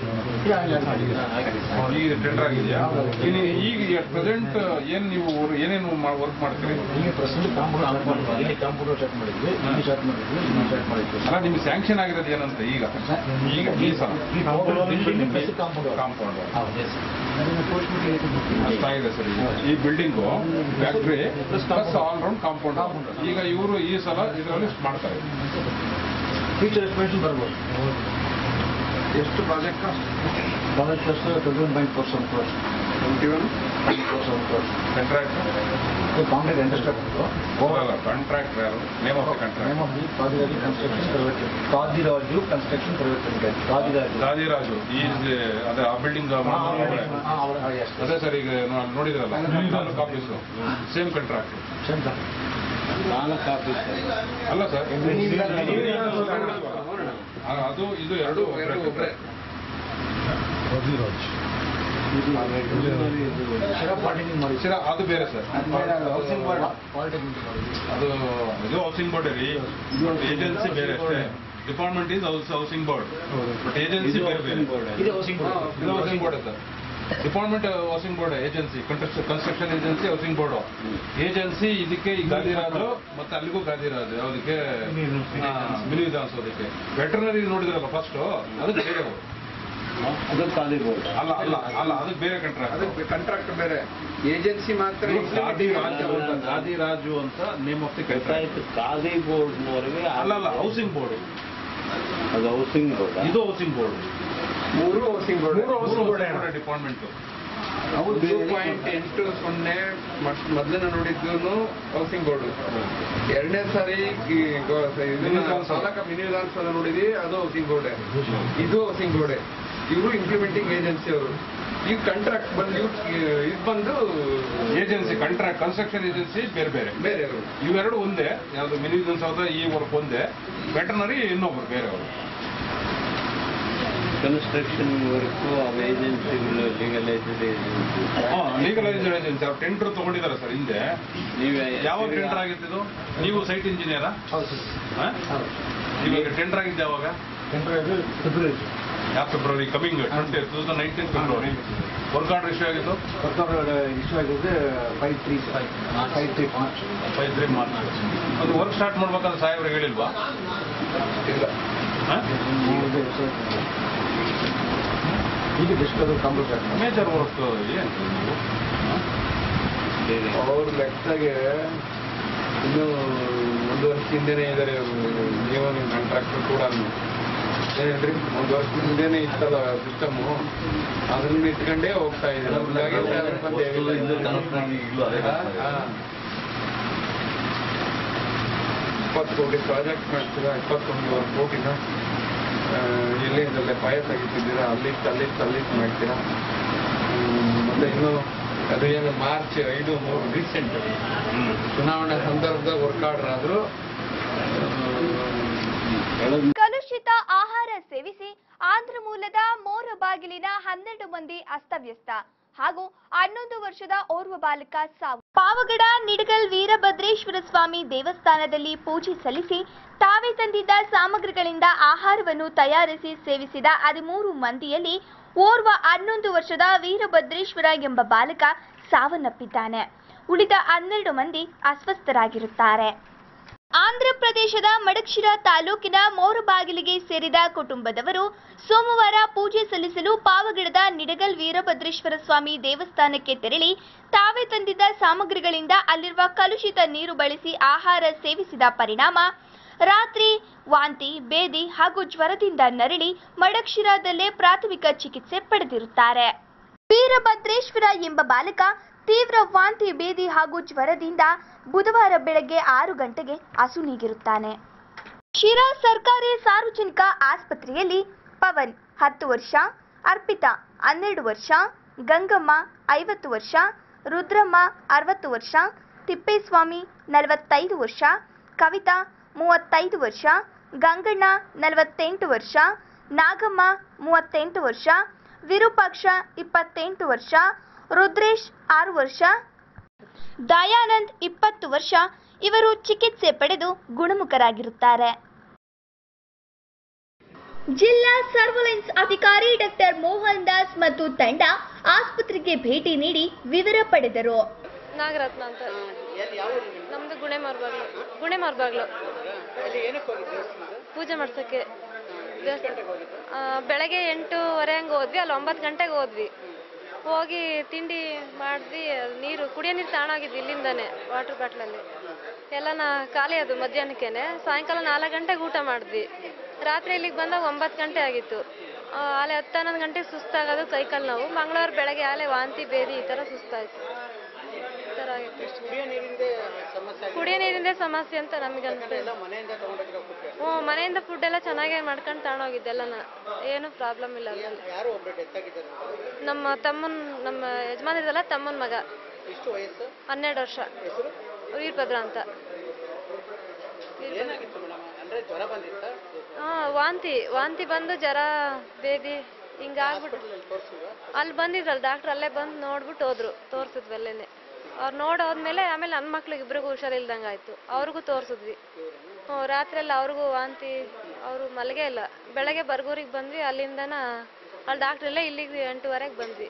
ಈಗ ಟೆಂಡರ್ ಆಗಿದೆಯಾ ಇನ್ನು ಈಗ ಪ್ರೆಸೆಂಟ್ ಏನ್ ನೀವು wor- ಏನೇನು ವರ್ಕ್ ಮಾಡ್ತೀರಿ ಈಗ ಪ್ರೆಸೆಂಟ್ ಕಾಂಪೌಂಡ್ ಇಲ್ಲಿ ಕಾಂಪೌಂಡ್ ಸ್ಟಾರ್ಟ್ ಮಾಡಿದ್ವಿ ಇಲ್ಲಿ ಸ್ಟಾರ್ಟ್ ಮಾಡಿದ್ವಿ ಇಲ್ಲಿ ಸ್ಟಾರ್ಟ್ ಮಾಡಿದ್ವಿ ಅಲ್ಲ ನಿಮ್ಗೆ ಸ್ಯಾಂಕ್ಷನ್ ಆಗಿರೋದು ಏನಂತ ಈಗ ಈಗ ಈ ಸಲ ಈ ಕಾಂಪೌಂಡ್ ಕಾಂಪೌಂಡ್ ಕಾಂಪೌಂಡ್ ಹೌದು ಅಷ್ಟಾಗಿದೆ ಸರ್ ಈಗ. ಈ building factory plus all round compound ಈಗ ಇವರು ಈ ಸಲ ಇದರಲ್ಲಿ ಮಾಡ್ತಾರೆ ಫ್ಯೂಚರ್ ಎಕ್ಸ್ಪೆನ್ಷನ್ ಬರ್ಬೋದು ಎಷ್ಟು project project cost twenty one point four seven crores twenty one four seven crores contract concrete industry contract ಯಾರು name of the name contract of the Kadiraju construction private Kadiraju construction private limited Kadiraju Gadiraju ಈ ಅದೇ ಆ ಬಿಲ್ಡಿಂಗ್ ಅದೇ ಸರ್ ಈಗ ನೋ- ನೋಡಿದ್ರಲ್ಲ ನಾಲ್ಕು ಆಫೀಸು ಸೇಮ್ ಕಾಂಟ್ರಾಕ್ಟ್ ನಾಲ್ಕು ಆಫೀಸ್ ಅಲ್ಲ ಸರ್ ಅದು ಇದು ಎರಡು ಎರಡು ಒಬ್ಬರೇ ಪಾಲಿಟೆಕ್ನಿಕ್ ಮಾಡಿ ಸರ್ ಅದು ಬೇರೆ ಸರ್ ಹೌಸಿಂಗ್ ಬೋರ್ಡ್ ಪಾಲಿಟೆಕ್ನಿಕ್ ಮಾಡಿ ಅದು ಇದು ಹೌಸಿಂಗ್ ಬೋರ್ಡ್ ರೀ ಬಟ್ ಏಜೆನ್ಸಿ ಬೇರೆ ಅಷ್ಟೇ department is housing board but agency ಬೇರೆ ಬೇರೆ ಇದು ಹೌಸಿಂಗ್ ಬೋರ್ಡ್ ಇದು housing board sir department housing board agency construction agency housing board agency ಇದಕ್ಕೆ ಈ ಗಾದಿರಾಜು ಮತ್ತೆ ಅಲ್ಲಿಗೂ ಗಾದಿರಾಜು ಯಾವುದಕ್ಕೆ ಮಿನಿ ವಿಧಾನಸೌಧಕ್ಕೆ ವೆಟರ್ನರಿ ನೋಡಿದ್ರಲ್ಲ ಫಸ್ಟ್ ಅದಕ್ಕೆ ಬೇರೆ ಅವರು. ಅದು ಕಾದಿರ್ಬೋದು ಅಲ್ಲ ಅಲ್ಲ ಅಲ್ಲ ಅದಕ್ಕೆ ಬೇರೆ ಕಾಂಟ್ರಾಕ್ಟ್ ಅದಕ್ಕೆ ಕಾಂಟ್ರಾಕ್ಟ್ ಬೇರೆ ಏಜೆನ್ಸಿ ಮಾತ್ರ ಗಾದಿರಾಜು ಅಂತ ಗಾದಿರಾಜು ಅಂತ ನೇಮ್ ಆಫ್ ದಿ ಕಾಂಟ್ರಾಕ್ಟ್ ಗೊತ್ತಾಯ್ತು ಕಾದಿ ಬೋರ್ಡ್ನವ್ರಿಗೆ ಅಲ್ಲ ಅಲ್ಲ ಹೌಸಿಂಗ್ ಬೋರ್ಡ್ ಅದು ಹೌಸಿಂಗ್ ಬೋರ್ಡ್ ಇದು ಹೌಸಿಂಗ್ ಬೋರ್ಡ್ ಮೂರು ಹೌಸಿಂಗ್ ಬೋರ್ಡ್ ಡಿಪಾರ್ಟ್ಮೆಂಟ್ ಒಂದು ಪಾಯಿಂಟ್ ಎಂಟು ಸೊನ್ನೆ ಮತ್- ಮೊದಲಿನ ನೋಡಿದ್ದು ಹೌಸಿಂಗ್ ಬೋರ್ಡ್ ಎರಡನೇ ಸಾರಿ ಈ ಗೋ- ಇದನ್ನ ಸಾಲಕ ಮಿನಿ ವಿಧಾನಸೌಧ ನೋಡಿದ್ವಿ ಅದು ಹೌಸಿಂಗ್ ಬೋರ್ಡ್ ಇದು ಹೌಸಿಂಗ್ ಬೋರ್ಡ್ ಇವರು ಇಂಪ್ಲಿಮೆಂಟಿಂಗ್ ಏಜೆನ್ಸಿ ಅವರು ಈ ಕಾಂಟ್ರಾಕ್ಟ್ ಬಂದು ಇವ್- ಇದು ಬಂದು ಏಜೆನ್ಸಿ ಕಾಂಟ್ರಾಕ್ಟ್ ಕನ್ಸ್ಟ್ರಕ್ಷನ್ ಏಜೆನ್ಸಿ ಬೇರೆ ಬೇರೆ ಬೇರೆ ಅವರು ಇವೆರಡು ಒಂದೇ ಯಾವುದು ಮಿನಿ ವಿಧಾನಸೌಧ ಈ ವರ್ಕ್ ಒಂದೇ ವೆಟರ್ನರಿ ಇನ್ನೊಬ್ರು ಬೇರೆ ಅವರು ಕನ್ಸ್ಟ್ರಕ್ಷನ್ ವರ್ಕು ಅವು ಏಜೆನ್ಸಿಗಳು ಲೀಗಲೈಸ್ಡ್ ಏಜೆನ್ಸಿ ಲೀಗಲೈಸ್ಡ್ ಏಜೆನ್ಸಿ ಅವ್ರು ಟೆಂಡರ್ ತಗೊಂಡಿದ್ದಾರೆ ಸರ್ ಹಿಂದೆ ನೀವೇ ಯಾವಾಗ ಟೆಂಡರ್ ಆಗಿದ್ದು ನೀವು ಸೈಟ್ ಇಂಜಿನಿಯರಾ ಹೌದು ಇವಾಗ ಟೆಂಡರ್ ಆಗಿದ್ದು ಯಾವಾಗ ಟೆಂಪರರಿ ಫೆಬ್ರವರಿ ಯಾವ February coming twenty two thousand nineteen February work order issue ಆಗಿದ್ದು ಸರ್ಕಾರ ಇಶ್ಯೂ ಆಗಿದ್ದು five three five five three March five three March ಅದು ವರ್ಕ್ ಸ್ಟಾರ್ಟ್ ಮಾಡ್ಬೇಕಂದ್ರೆ ಸಾಹೇಬ್ರು ಹೇಳಿಲ್ವಾ ಇಲ್ಲ ಹಾ? ಈಗ ಜಸ್ಟ್ ಅದು ಕಂಪ್ಯೂಟರ್ ಮೇಜರ್ ವರ್ಕ್ ಏನು ನೀವು ಅವ್ರ ಲೆಕ್ಕದಾಗೆ ಇನ್ನು ಒಂದು ವರ್ಷ ಹಿಂದೆನೇ ಇದ್ದಾರೆ ಅವರು ಜೀವನ ಕಾಂಟ್ರಾಕ್ಟರ್ ಕೂಡ ಏನ್ ಹೇಳ್ರಿ ಒಂದು ವರ್ಷ ಹಿಂದೆನೆ ಇತ್ತಲ್ಲ ಸಿಸ್ಟಮು ಅದನ್ನ ಇಟ್ಕೊಂಡೇ ಹೋಗ್ತಾ ಇದ್ದಾರೆ ಹಂಗಾಗಿ ಅದ್ರ ಬಗ್ಗೆ ಏನಿಲ್ಲ. ಹಾ, ಹಾ. ಇಪ್ಪತ್ತು ಕೋಟಿ ಪ್ರಾಜೆಕ್ಟ್ ಮಾಡ್ತೀರಾ ಇಪ್ಪತ್ತೊಂದು ಕೋಟಿನ ಆ, ಇಲ್ಲೇ ಇದಲ್ಲೇ ಪಾಯಸ ಆಗಿಟ್ಟಿದ್ದೀರಾ ಅಲ್ಲಿಟ್ಟು ಅಲ್ಲಿಟ್ಟು ಅಲ್ಲಿಟ್ಟು ಮಾಡ್ತೀರಾ ಹ್ಮ್, ಮತ್ತೆ ಇನ್ನು ಅದು ಏನು ಮಾರ್ಚ್ ಐದು ಮೂರು ರೀಸೆಂಟ್ ಚುನಾವಣೆ ಸಂದರ್ಭದಾಗ ವರ್ಕ್ ಆರ್ಡರ್ ಆದ್ರೂ ಕಲುಷಿತ ಆಹಾರ ಸೇವಿಸಿ ಆಂಧ್ರ ಮೂಲದ ಮೋರಬಾಗಿಲಿನ ಹನ್ನೆರಡು ಮಂದಿ ಅಸ್ತವ್ಯಸ್ತ ಹಾಗೂ ಹನ್ನೊಂದು ವರ್ಷದ ಓರ್ವ ಬಾಲಕ ಸಾವು ಪಾವಗಡ ನಿಡಗಲ್ ವೀರಭದ್ರೇಶ್ವರ ಸ್ವಾಮಿ ದೇವಸ್ಥಾನದಲ್ಲಿ ಪೂಜೆ ಸಲ್ಲಿಸಿ ತಾವೇ ತಂದಿದ್ದ ಸಾಮಗ್ರಿಗಳಿಂದ ಆಹಾರವನ್ನು ತಯಾರಿಸಿ ಸೇವಿಸಿದ ಹದಿಮೂರು ಮಂದಿಯಲ್ಲಿ ಓರ್ವ ಹನ್ನೊಂದು ವರ್ಷದ ವೀರಭದ್ರೇಶ್ವರ ಎಂಬ ಬಾಲಕ ಸಾವನ್ನಪ್ಪಿದ್ದಾನೆ ಉಳಿದ ಹನ್ನೆರಡು ಮಂದಿ ಅಸ್ವಸ್ಥರಾಗಿರುತ್ತಾರೆ ಆಂಧ್ರ ಪ್ರದೇಶದ ಮಡಕ್ಷಿರ ತಾಲೂಕಿನ ಮೋರಬಾಗಿಲಿಗೆ ಸೇರಿದ ಕುಟುಂಬದವರು ಸೋಮವಾರ ಪೂಜೆ ಸಲ್ಲಿಸಲು ಪಾವಗಡದ ನಿಡಗಲ್ ವೀರಭದ್ರೇಶ್ವರ ಸ್ವಾಮಿ ದೇವಸ್ಥಾನಕ್ಕೆ ತೆರಳಿ ತಾವೇ ತಂದಿದ್ದ ಸಾಮಗ್ರಿಗಳಿಂದ ಅಲ್ಲಿರುವ ಕಲುಷಿತ ನೀರು ಬಳಸಿ ಆಹಾರ ಸೇವಿಸಿದ ಪರಿಣಾಮ ರಾತ್ರಿ ವಾಂತಿ ಬೇದಿ ಹಾಗೂ ಜ್ವರದಿಂದ ನರಳಿ ಮಡಕ್ಷಿರಾದಲ್ಲೇ ಪ್ರಾಥಮಿಕ ಚಿಕಿತ್ಸೆ ಪಡೆದಿರುತ್ತಾರೆ ವೀರಭದ್ರೇಶ್ವರ ಎಂಬ ಬಾಲಕ ತೀವ್ರ ವಾಂತಿ ಬೇದಿ ಹಾಗೂ ಜ್ವರದಿಂದ ಬುಧವಾರ ಬೆಳಗ್ಗೆ ಆರು ಗಂಟೆಗೆ ಅಸುನೀಗಿರುತ್ತಾನೆ ಶಿರಾ ಸರ್ಕಾರಿ ಸಾರ್ವಜನಿಕ ಆಸ್ಪತ್ರೆಯಲ್ಲಿ ಪವನ್ ಹತ್ತು ವರ್ಷ ಅರ್ಪಿತಾ ಹನ್ನೆರಡು ವರ್ಷ ಗಂಗಮ್ಮ ಐವತ್ತು ವರ್ಷ ರುದ್ರಮ್ಮ ಅರವತ್ತು ವರ್ಷ ತಿಪ್ಪೇಸ್ವಾಮಿ ನಲವತ್ತೈದು ವರ್ಷ ಕವಿತಾ ಮೂವತ್ತೈದು ವರ್ಷ ಗಂಗಣ್ಣ ನಲವತ್ತೆಂಟು ವರ್ಷ ನಾಗಮ್ಮ ಮೂವತ್ತೆಂಟು ವರ್ಷ ವಿರೂಪಾಕ್ಷ ಇಪ್ಪತ್ತೆಂಟು ವರ್ಷ ರುದ್ರೇಶ್ ಆರು ವರ್ಷ ದಯಾನಂದ್ ಇಪ್ಪತ್ತು ವರ್ಷ ಇವರು ಚಿಕಿತ್ಸೆ ಪಡೆದು ಗುಣಮುಖರಾಗಿರುತ್ತಾರೆ ಜಿಲ್ಲಾ ಸರ್ವಲೆನ್ಸ್ ಅಧಿಕಾರಿ ಡಾಕ್ಟರ್ ಮೋಹನ್ ದಾಸ್ ಮತ್ತು ತಂಡ ಆಸ್ಪತ್ರೆಗೆ ಭೇಟಿ ನೀಡಿ ವಿವರ ಪಡೆದರು ನಾಗರತ್ನ ಅಂತ ನಮ್ದು ಗುಣೆ ಮಾರ್ಬಾಗ್ಲು ಗುಣೆ ಮಾರ್ಬಾಗ್ಲು ಪೂಜೆ ಮಾಡ್ಸಕ್ಕೆ ದೇವಸ್ಥಾನ ಆ, ಬೆಳಗ್ಗೆ ಎಂಟೂವರೆ ಹಂಗೆ ಹೋದ್ವಿ ಅಲ್ಲಿ ಒಂಬತ್ತು ಗಂಟೆಗೆ ಹೋದ್ವಿ ಹೋಗಿ ತಿಂಡಿ ಮಾಡಿದ್ವಿ ನೀರು ಕುಡಿಯೋ ನೀರು ತಗೊಂಡೋಗಿದ್ವಿ ಇಲ್ಲಿಂದಾನೆ ವಾಟರ್ ಬಾಟ್ಲಲ್ಲಿ ಎಲ್ಲನ ಖಾಲಿ ಅದು ಮಧ್ಯಾಹ್ನಕ್ಕೇನೆ ಸಾಯಂಕಾಲ ನಾಲ್ಕು ಗಂಟೆಗೆ ಊಟ ಮಾಡಿದ್ವಿ ರಾತ್ರಿ ಇಲ್ಲಿಗೆ ಬಂದಾಗ ಒಂಬತ್ತು ಗಂಟೆ ಆಗಿತ್ತು ಆ, ಆಲೆ ಹತ್ತು ಹನ್ನೊಂದು ಗಂಟೆಗೆ ಸುಸ್ತಾಗೋದು ಕೈಕಾಲು ನೋವು ಮಂಗಳವಾರ ಬೆಳಗ್ಗೆ ಆಲೆ ವಾಂತಿ ಬೇದಿ ಈ ಥರ ಸುಸ್ತಾಯ್ತು ಈ ಥರ ಆಗಿತ್ತು ಅಷ್ಟೇ. ಕುಡಿಯೋ ನೀರಿಂದೇ ಸಮಸ್ಯೆ ಅಂತ ನಮಗೆ ಅನ್ಸುತ್ತೆ ಹ್ಞೂ ಮನೆಯಿಂದ ಫುಡ್ ಎಲ್ಲ ಚೆನ್ನಾಗೇ ಮಾಡ್ಕೊಂಡು ತಗೊಂಡೋಗಿದ್ದೆ ಎಲ್ಲನ ಏನು ಪ್ರಾಬ್ಲಮ್ ಇಲ್ಲ ಅದ್ರಲ್ಲಿ ನಮ್ಮ ತಮ್ಮನ್ ನಮ್ಮ ಯಜಮಾನಿದಲ್ಲ ತಮ್ಮನ ಮಗ ಹನ್ನೆರಡು ವರ್ಷ ವೀರಭದ್ರ ಅಂತ ಹಾ ವಾಂತಿ ವಾಂತಿ ಬಂದು ಜ್ವರ ಬೇದಿ ಹಿಂಗಾಗ್ಬಿಟ್ಟು ಅಲ್ಲಿ ಬಂದಿದ್ರಲ್ಲ ಡಾಕ್ಟ್ರ್ ಅಲ್ಲೇ ಬಂದು ನೋಡ್ಬಿಟ್ಟು ಹೋದ್ರು ತೋರ್ಸಿದ್ವಿ ಅಲ್ಲೇನೆ ಅವ್ರು ನೋಡೋದ್ಮೇಲೆ ಆಮೇಲೆ ನನ್ನ ಮಕ್ಳಿಗೆ ಇಬ್ರಿಗೂ ಹುಷಾರಿಲ್ದಂಗೆ ಆಯ್ತು ಅವ್ರಿಗೂ ತೋರ್ಸಿದ್ವಿ ಹ್ಞೂ ರಾತ್ರಿ ಎಲ್ಲ ಅವ್ರಿಗೂ ವಾಂತಿ ಅವರು ಮಲಗೇ ಇಲ್ಲ ಬೆಳಗ್ಗೆ ಬರ್ಗೂರಿಗೆ ಬಂದ್ವಿ ಅಲ್ಲಿಂದನ ಅಲ್ಲಿ ಡಾಕ್ಟ್ರ್ ಎಲ್ಲ ಇಲ್ಲಿಗೆ ಎಂಟೂವರೆಗೆ ಬಂದ್ವಿ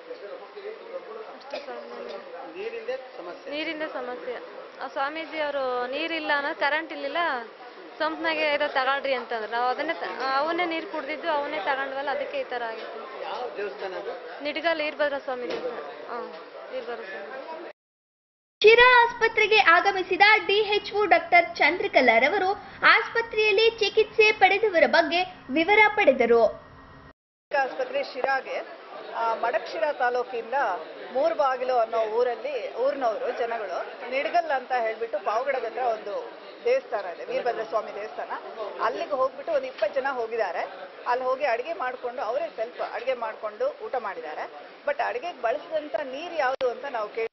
ಅಷ್ಟೇ ಸ್ವಾಮಿ ನಮ್ಗೆ. ನೀರಿಂದ ಸಮಸ್ಯೆ ಆ ಸ್ವಾಮೀಜಿ ಅವರು ನೀರಿಲ್ಲ ಅನ್ನೋದು ಕರೆಂಟ್ ಇರ್ಲಿಲ್ಲ ಸಂಪ್ನಾಗೆ ಏನೋ ತಗೊಳ್ರಿ ಅಂತಂದ್ರೆ ನಾವು ಅದನ್ನೇ ತ- ಅವನ್ನೇ ನೀರು ಕುಡ್ದಿದ್ದು ಅವನ್ನೇ ತಗೊಂಡ್ವಲ್ಲ ಅದಕ್ಕೆ ಈ ಥರ ಆಗಿತ್ತು ನಿಡ್ಗಲ್ ವೀರಭದ್ರ ಸ್ವಾಮಿ ದೇವಸ್ಥಾನ ಹಾಂ ವೀರಭದ್ರ ಸ್ವಾಮಿ ಶಿರಾ ಆಸ್ಪತ್ರೆಗೆ ಆಗಮಿಸಿದ ಡಿಎಚ್ಒ ಡಾಕ್ಟರ್ ಚಂದ್ರಕಲಾರವರು ಆಸ್ಪತ್ರೆಯಲ್ಲಿ ಚಿಕಿತ್ಸೆ ಪಡೆದವರ ಬಗ್ಗೆ ವಿವರ ಪಡೆದರು ಆಸ್ಪತ್ರೆ ಶಿರಾಗೆ ಆ, ಮಡಕ್ಷಿರ ತಾಲೂಕಿಂದ ಮೂರ್ಬಾಗಿಲು ಅನ್ನೋ ಊರಲ್ಲಿ ಊರಿನವರು ಜನಗಳು ನಿಡ್ಗಲ್ ಅಂತ ಹೇಳ್ಬಿಟ್ಟು ಪಾವಗಡದ ಹತ್ರ ಒಂದು ದೇವಸ್ಥಾನ ಇದೆ ವೀರಭದ್ರ ಸ್ವಾಮಿ ದೇವಸ್ಥಾನ ಅಲ್ಲಿಗೆ ಹೋಗ್ಬಿಟ್ಟು ಒಂದು ಇಪ್ಪತ್ತು ಜನ ಹೋಗಿದ್ದಾರೆ ಅಲ್ಲಿ ಹೋಗಿ ಅಡುಗೆ ಮಾಡಿಕೊಂಡು ಅವರೇ ಸ್ವಲ್ಪ ಅಡುಗೆ ಮಾಡಿಕೊಂಡು ಊಟ ಮಾಡಿದ್ದಾರೆ ಬಟ್ ಅಡುಗೆಗೆ ಬಳಸಿದಂಥ ನೀರು ಯಾವುದು ಅಂತ ನಾವು ಕೇಳಿ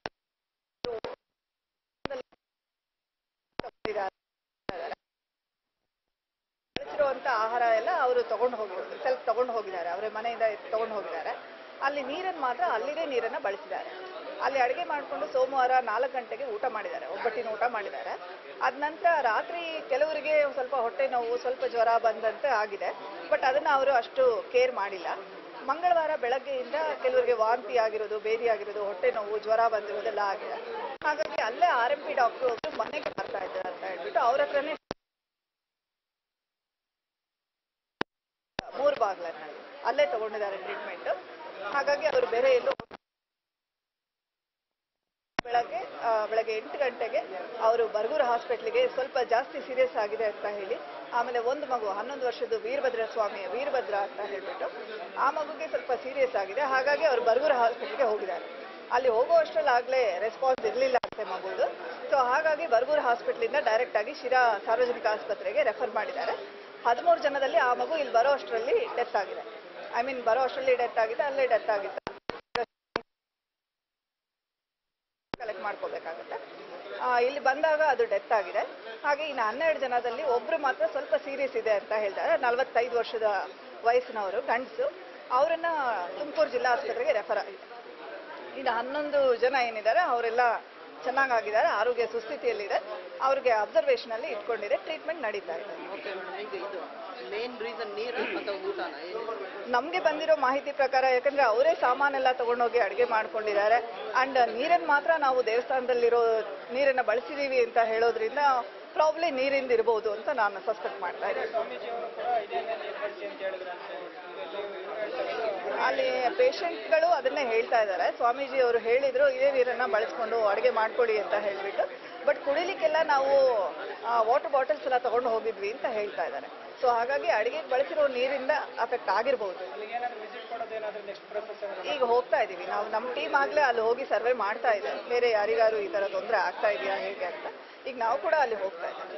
ಬಳಸಿರುವಂತ ಆಹಾರ ಎಲ್ಲ ಅವರು ತಗೊಂಡು ಹೋಗಿ ಸ್ವಲ್ಪ ತಗೊಂಡು ಹೋಗಿದ್ದಾರೆ ಅವರ ಮನೆಯಿಂದ ತಗೊಂಡು ಹೋಗಿದ್ದಾರೆ ಅಲ್ಲಿ ನೀರನ್ನು ಮಾತ್ರ ಅಲ್ಲಿದೆ ನೀರನ್ನ ಬಳಸಿದ್ದಾರೆ ಅಲ್ಲಿ ಅಡುಗೆ ಮಾಡಿಕೊಂಡು ಸೋಮವಾರ ನಾಲ್ಕು ಗಂಟೆಗೆ ಊಟ ಮಾಡಿದ್ದಾರೆ ಒಬ್ಬಟ್ಟಿನ ಊಟ ಮಾಡಿದ್ದಾರೆ ಅದ ನಂತರ ರಾತ್ರಿ ಕೆಲವರಿಗೆ ಒಂದ್ ಸ್ವಲ್ಪ ಹೊಟ್ಟೆ ನೋವು ಸ್ವಲ್ಪ ಜ್ವರ ಬಂದಂತೆ ಆಗಿದೆ ಬಟ್ ಅದನ್ನ ಅವರು ಅಷ್ಟು ಕೇರ್ ಮಾಡಿಲ್ಲ ಮಂಗಳವಾರ ಬೆಳಗ್ಗೆಯಿಂದ ಕೆಲವರಿಗೆ ವಾಂತಿ ಆಗಿರೋದು ಬೇದಿ ಆಗಿರೋದು ಹೊಟ್ಟೆ ನೋವು ಜ್ವರ ಬಂದಿರೋದೆಲ್ಲ ಆಗಿದೆ ಹಾಗಾಗಿ ಅಲ್ಲೇ ಆರ್ ಎಂ ಪಿ ಡಾಕ್ಟರ್ ಒಬ್ರು ಮನೆಗೆ ಬರ್ತಾ ಇದ್ದಾರೆ ಅಂತ ಹೇಳ್ಬಿಟ್ಟು ಅವ್ರ ಹತ್ರನೇ ಮೂರು ಬಾಗ್ಲನಲ್ಲಿ ಅಲ್ಲೇ ತಗೊಂಡಿದ್ದಾರೆ ಟ್ರೀಟ್ಮೆಂಟ್ ಹಾಗಾಗಿ ಅವರು ಬೇರೆ ಎಲ್ಲೂ ಬೆಳಗ್ಗೆ ಆ, ಬೆಳಗ್ಗೆ ಎಂಟು ಗಂಟೆಗೆ ಅವರು ಬರಗೂರು ಹಾಸ್ಪಿಟ್ಲಿಗೆ ಸ್ವಲ್ಪ ಜಾಸ್ತಿ ಸೀರಿಯಸ್ ಆಗಿದೆ ಅಂತ ಹೇಳಿ ಆಮೇಲೆ ಒಂದು ಮಗು ಹನ್ನೊಂದು ವರ್ಷದ ವೀರಭದ್ರ ಸ್ವಾಮಿ ವೀರಭದ್ರ ಅಂತ ಹೇಳ್ಬಿಟ್ಟು ಆ ಮಗುಗೆ ಸ್ವಲ್ಪ ಸೀರಿಯಸ್ ಆಗಿದೆ ಹಾಗಾಗಿ ಅವರು ಬರಗೂರು ಹಾಸ್ಪಿಟ್ಲಿಗೆ ಹೋಗಿದ್ದಾರೆ ಅಲ್ಲಿ ಹೋಗೋ ಅಷ್ಟರಲ್ಲಾಗಲೇ ರೆಸ್ಪಾನ್ಸ್ ಇರಲಿಲ್ಲ ಅಂತೆ ಮಗುದು ಸೊ ಹಾಗಾಗಿ ಬರಗೂರು ಹಾಸ್ಪಿಟ್ಲಿಂದ ಡೈರೆಕ್ಟ್ ಆಗಿ ಶಿರಾ ಸಾರ್ವಜನಿಕ ಆಸ್ಪತ್ರೆಗೆ ರೆಫರ್ ಮಾಡಿದ್ದಾರೆ ಹದಿಮೂರು ಜನದಲ್ಲಿ ಆ ಮಗು ಇಲ್ಲಿ ಬರೋ ಅಷ್ಟರಲ್ಲಿ ಡೆತ್ ಆಗಿದೆ ಐ ಮೀನ್ ಬರೋ ಅಷ್ಟರಲ್ಲಿ ಡೆತ್ ಆಗಿದೆ ಅಲ್ಲೇ ಡೆತ್ ಆಗಿದೆ ಕಲೆಕ್ಟ್ ಮಾಡ್ಕೋಬೇಕಾಗುತ್ತೆ ಆ, ಇಲ್ಲಿ ಬಂದಾಗ ಅದು ಡೆತ್ ಆಗಿದೆ ಹಾಗೆ ಇನ್ನು ಹನ್ನೆರಡು ಜನದಲ್ಲಿ ಒಬ್ರು ಮಾತ್ರ ಸ್ವಲ್ಪ ಸೀರಿಯಸ್ ಇದೆ ಅಂತ ಹೇಳ್ತಾರೆ ನಲವತ್ತೈದು ವರ್ಷದ ವಯಸ್ಸಿನವರು ಗಂಡಸು ಅವರನ್ನ ತುಮಕೂರು ಜಿಲ್ಲಾ ಆಸ್ಪತ್ರೆಗೆ ರೆಫರ್ ಆಗಿದೆ ಇನ್ನು ಹನ್ನೊಂದು ಜನ ಏನಿದ್ದಾರೆ ಅವರೆಲ್ಲ ಚೆನ್ನಾಗಾಗಿದ್ದಾರೆ ಆರೋಗ್ಯ ಸುಸ್ಥಿತಿಯಲ್ಲಿದೆ ಅವ್ರಿಗೆ ಅಬ್ಸರ್ವೇಷನ್ ಅಲ್ಲಿ ಇಟ್ಕೊಂಡಿದೆ ಟ್ರೀಟ್ಮೆಂಟ್ ನಡೀತಾ ಇದೆ ಮೇನ್ ರೀಸನ್ ನೀರು ಮತ್ತು ಊಟನ ನಮಗೆ ಬಂದಿರೋ ಮಾಹಿತಿ ಪ್ರಕಾರ ಯಾಕಂದ್ರೆ ಅವರೇ ಸಾಮಾನೆಲ್ಲ ತಗೊಂಡೋಗಿ ಅಡುಗೆ ಮಾಡ್ಕೊಂಡಿದ್ದಾರೆ ಅಂಡ್ ನೀರನ್ನು ಮಾತ್ರ ನಾವು ದೇವಸ್ಥಾನದಲ್ಲಿರೋ ನೀರನ್ನ ಬಳಸಿದೀವಿ ಅಂತ ಹೇಳೋದ್ರಿಂದ ಪ್ರಾಬ್ಲಿ ನೀರಿಂದ ಇರ್ಬೋದು ಅಂತ ನಾನು ಸಸ್ಪೆಕ್ಟ್ ಮಾಡ್ತಾ ಇದ್ದೀನಿ ಅಲ್ಲಿ ಪೇಷಂಟ್ಗಳು ಅದನ್ನೇ ಹೇಳ್ತಾ ಇದ್ದಾರೆ ಸ್ವಾಮೀಜಿ ಅವರು ಹೇಳಿದ್ರು ಇದೇ ನೀರನ್ನ ಬಳಸ್ಕೊಂಡು ಅಡುಗೆ ಮಾಡ್ಕೊಳ್ಳಿ ಅಂತ ಹೇಳ್ಬಿಟ್ಟು ಬಟ್ ಕುಡಿಲಿಕ್ಕೆಲ್ಲ ನಾವು ವಾಟರ್ ಬಾಟಲ್ಸ್ ಎಲ್ಲ ತಗೊಂಡು ಹೋಗಿದ್ವಿ ಅಂತ ಹೇಳ್ತಾ ಇದ್ದಾರೆ ಸೊ ಹಾಗಾಗಿ ಅಡುಗೆಗೆ ಬಳಸಿರೋ ನೀರಿಂದ ಅಫೆಕ್ಟ್ ಆಗಿರ್ಬೋದು ಈಗ ಹೋಗ್ತಾ ಇದೀವಿ ನಾವು ನಮ್ಮ ಟೀಮ್ ಆಗ್ಲೇ ಅಲ್ಲಿ ಹೋಗಿ ಸರ್ವೆ ಮಾಡ್ತಾ ಇದ್ದಾರೆ ಬೇರೆ ಯಾರಿಗಾರು ಈ ತರ ತೊಂದರೆ ಆಗ್ತಾ ಇದೆಯಾ ಹೇಗೆ ಅಂತ ಈಗ ನಾವು ಕೂಡ ಅಲ್ಲಿ ಹೋಗ್ತಾ ಇದ್ದೀವಿ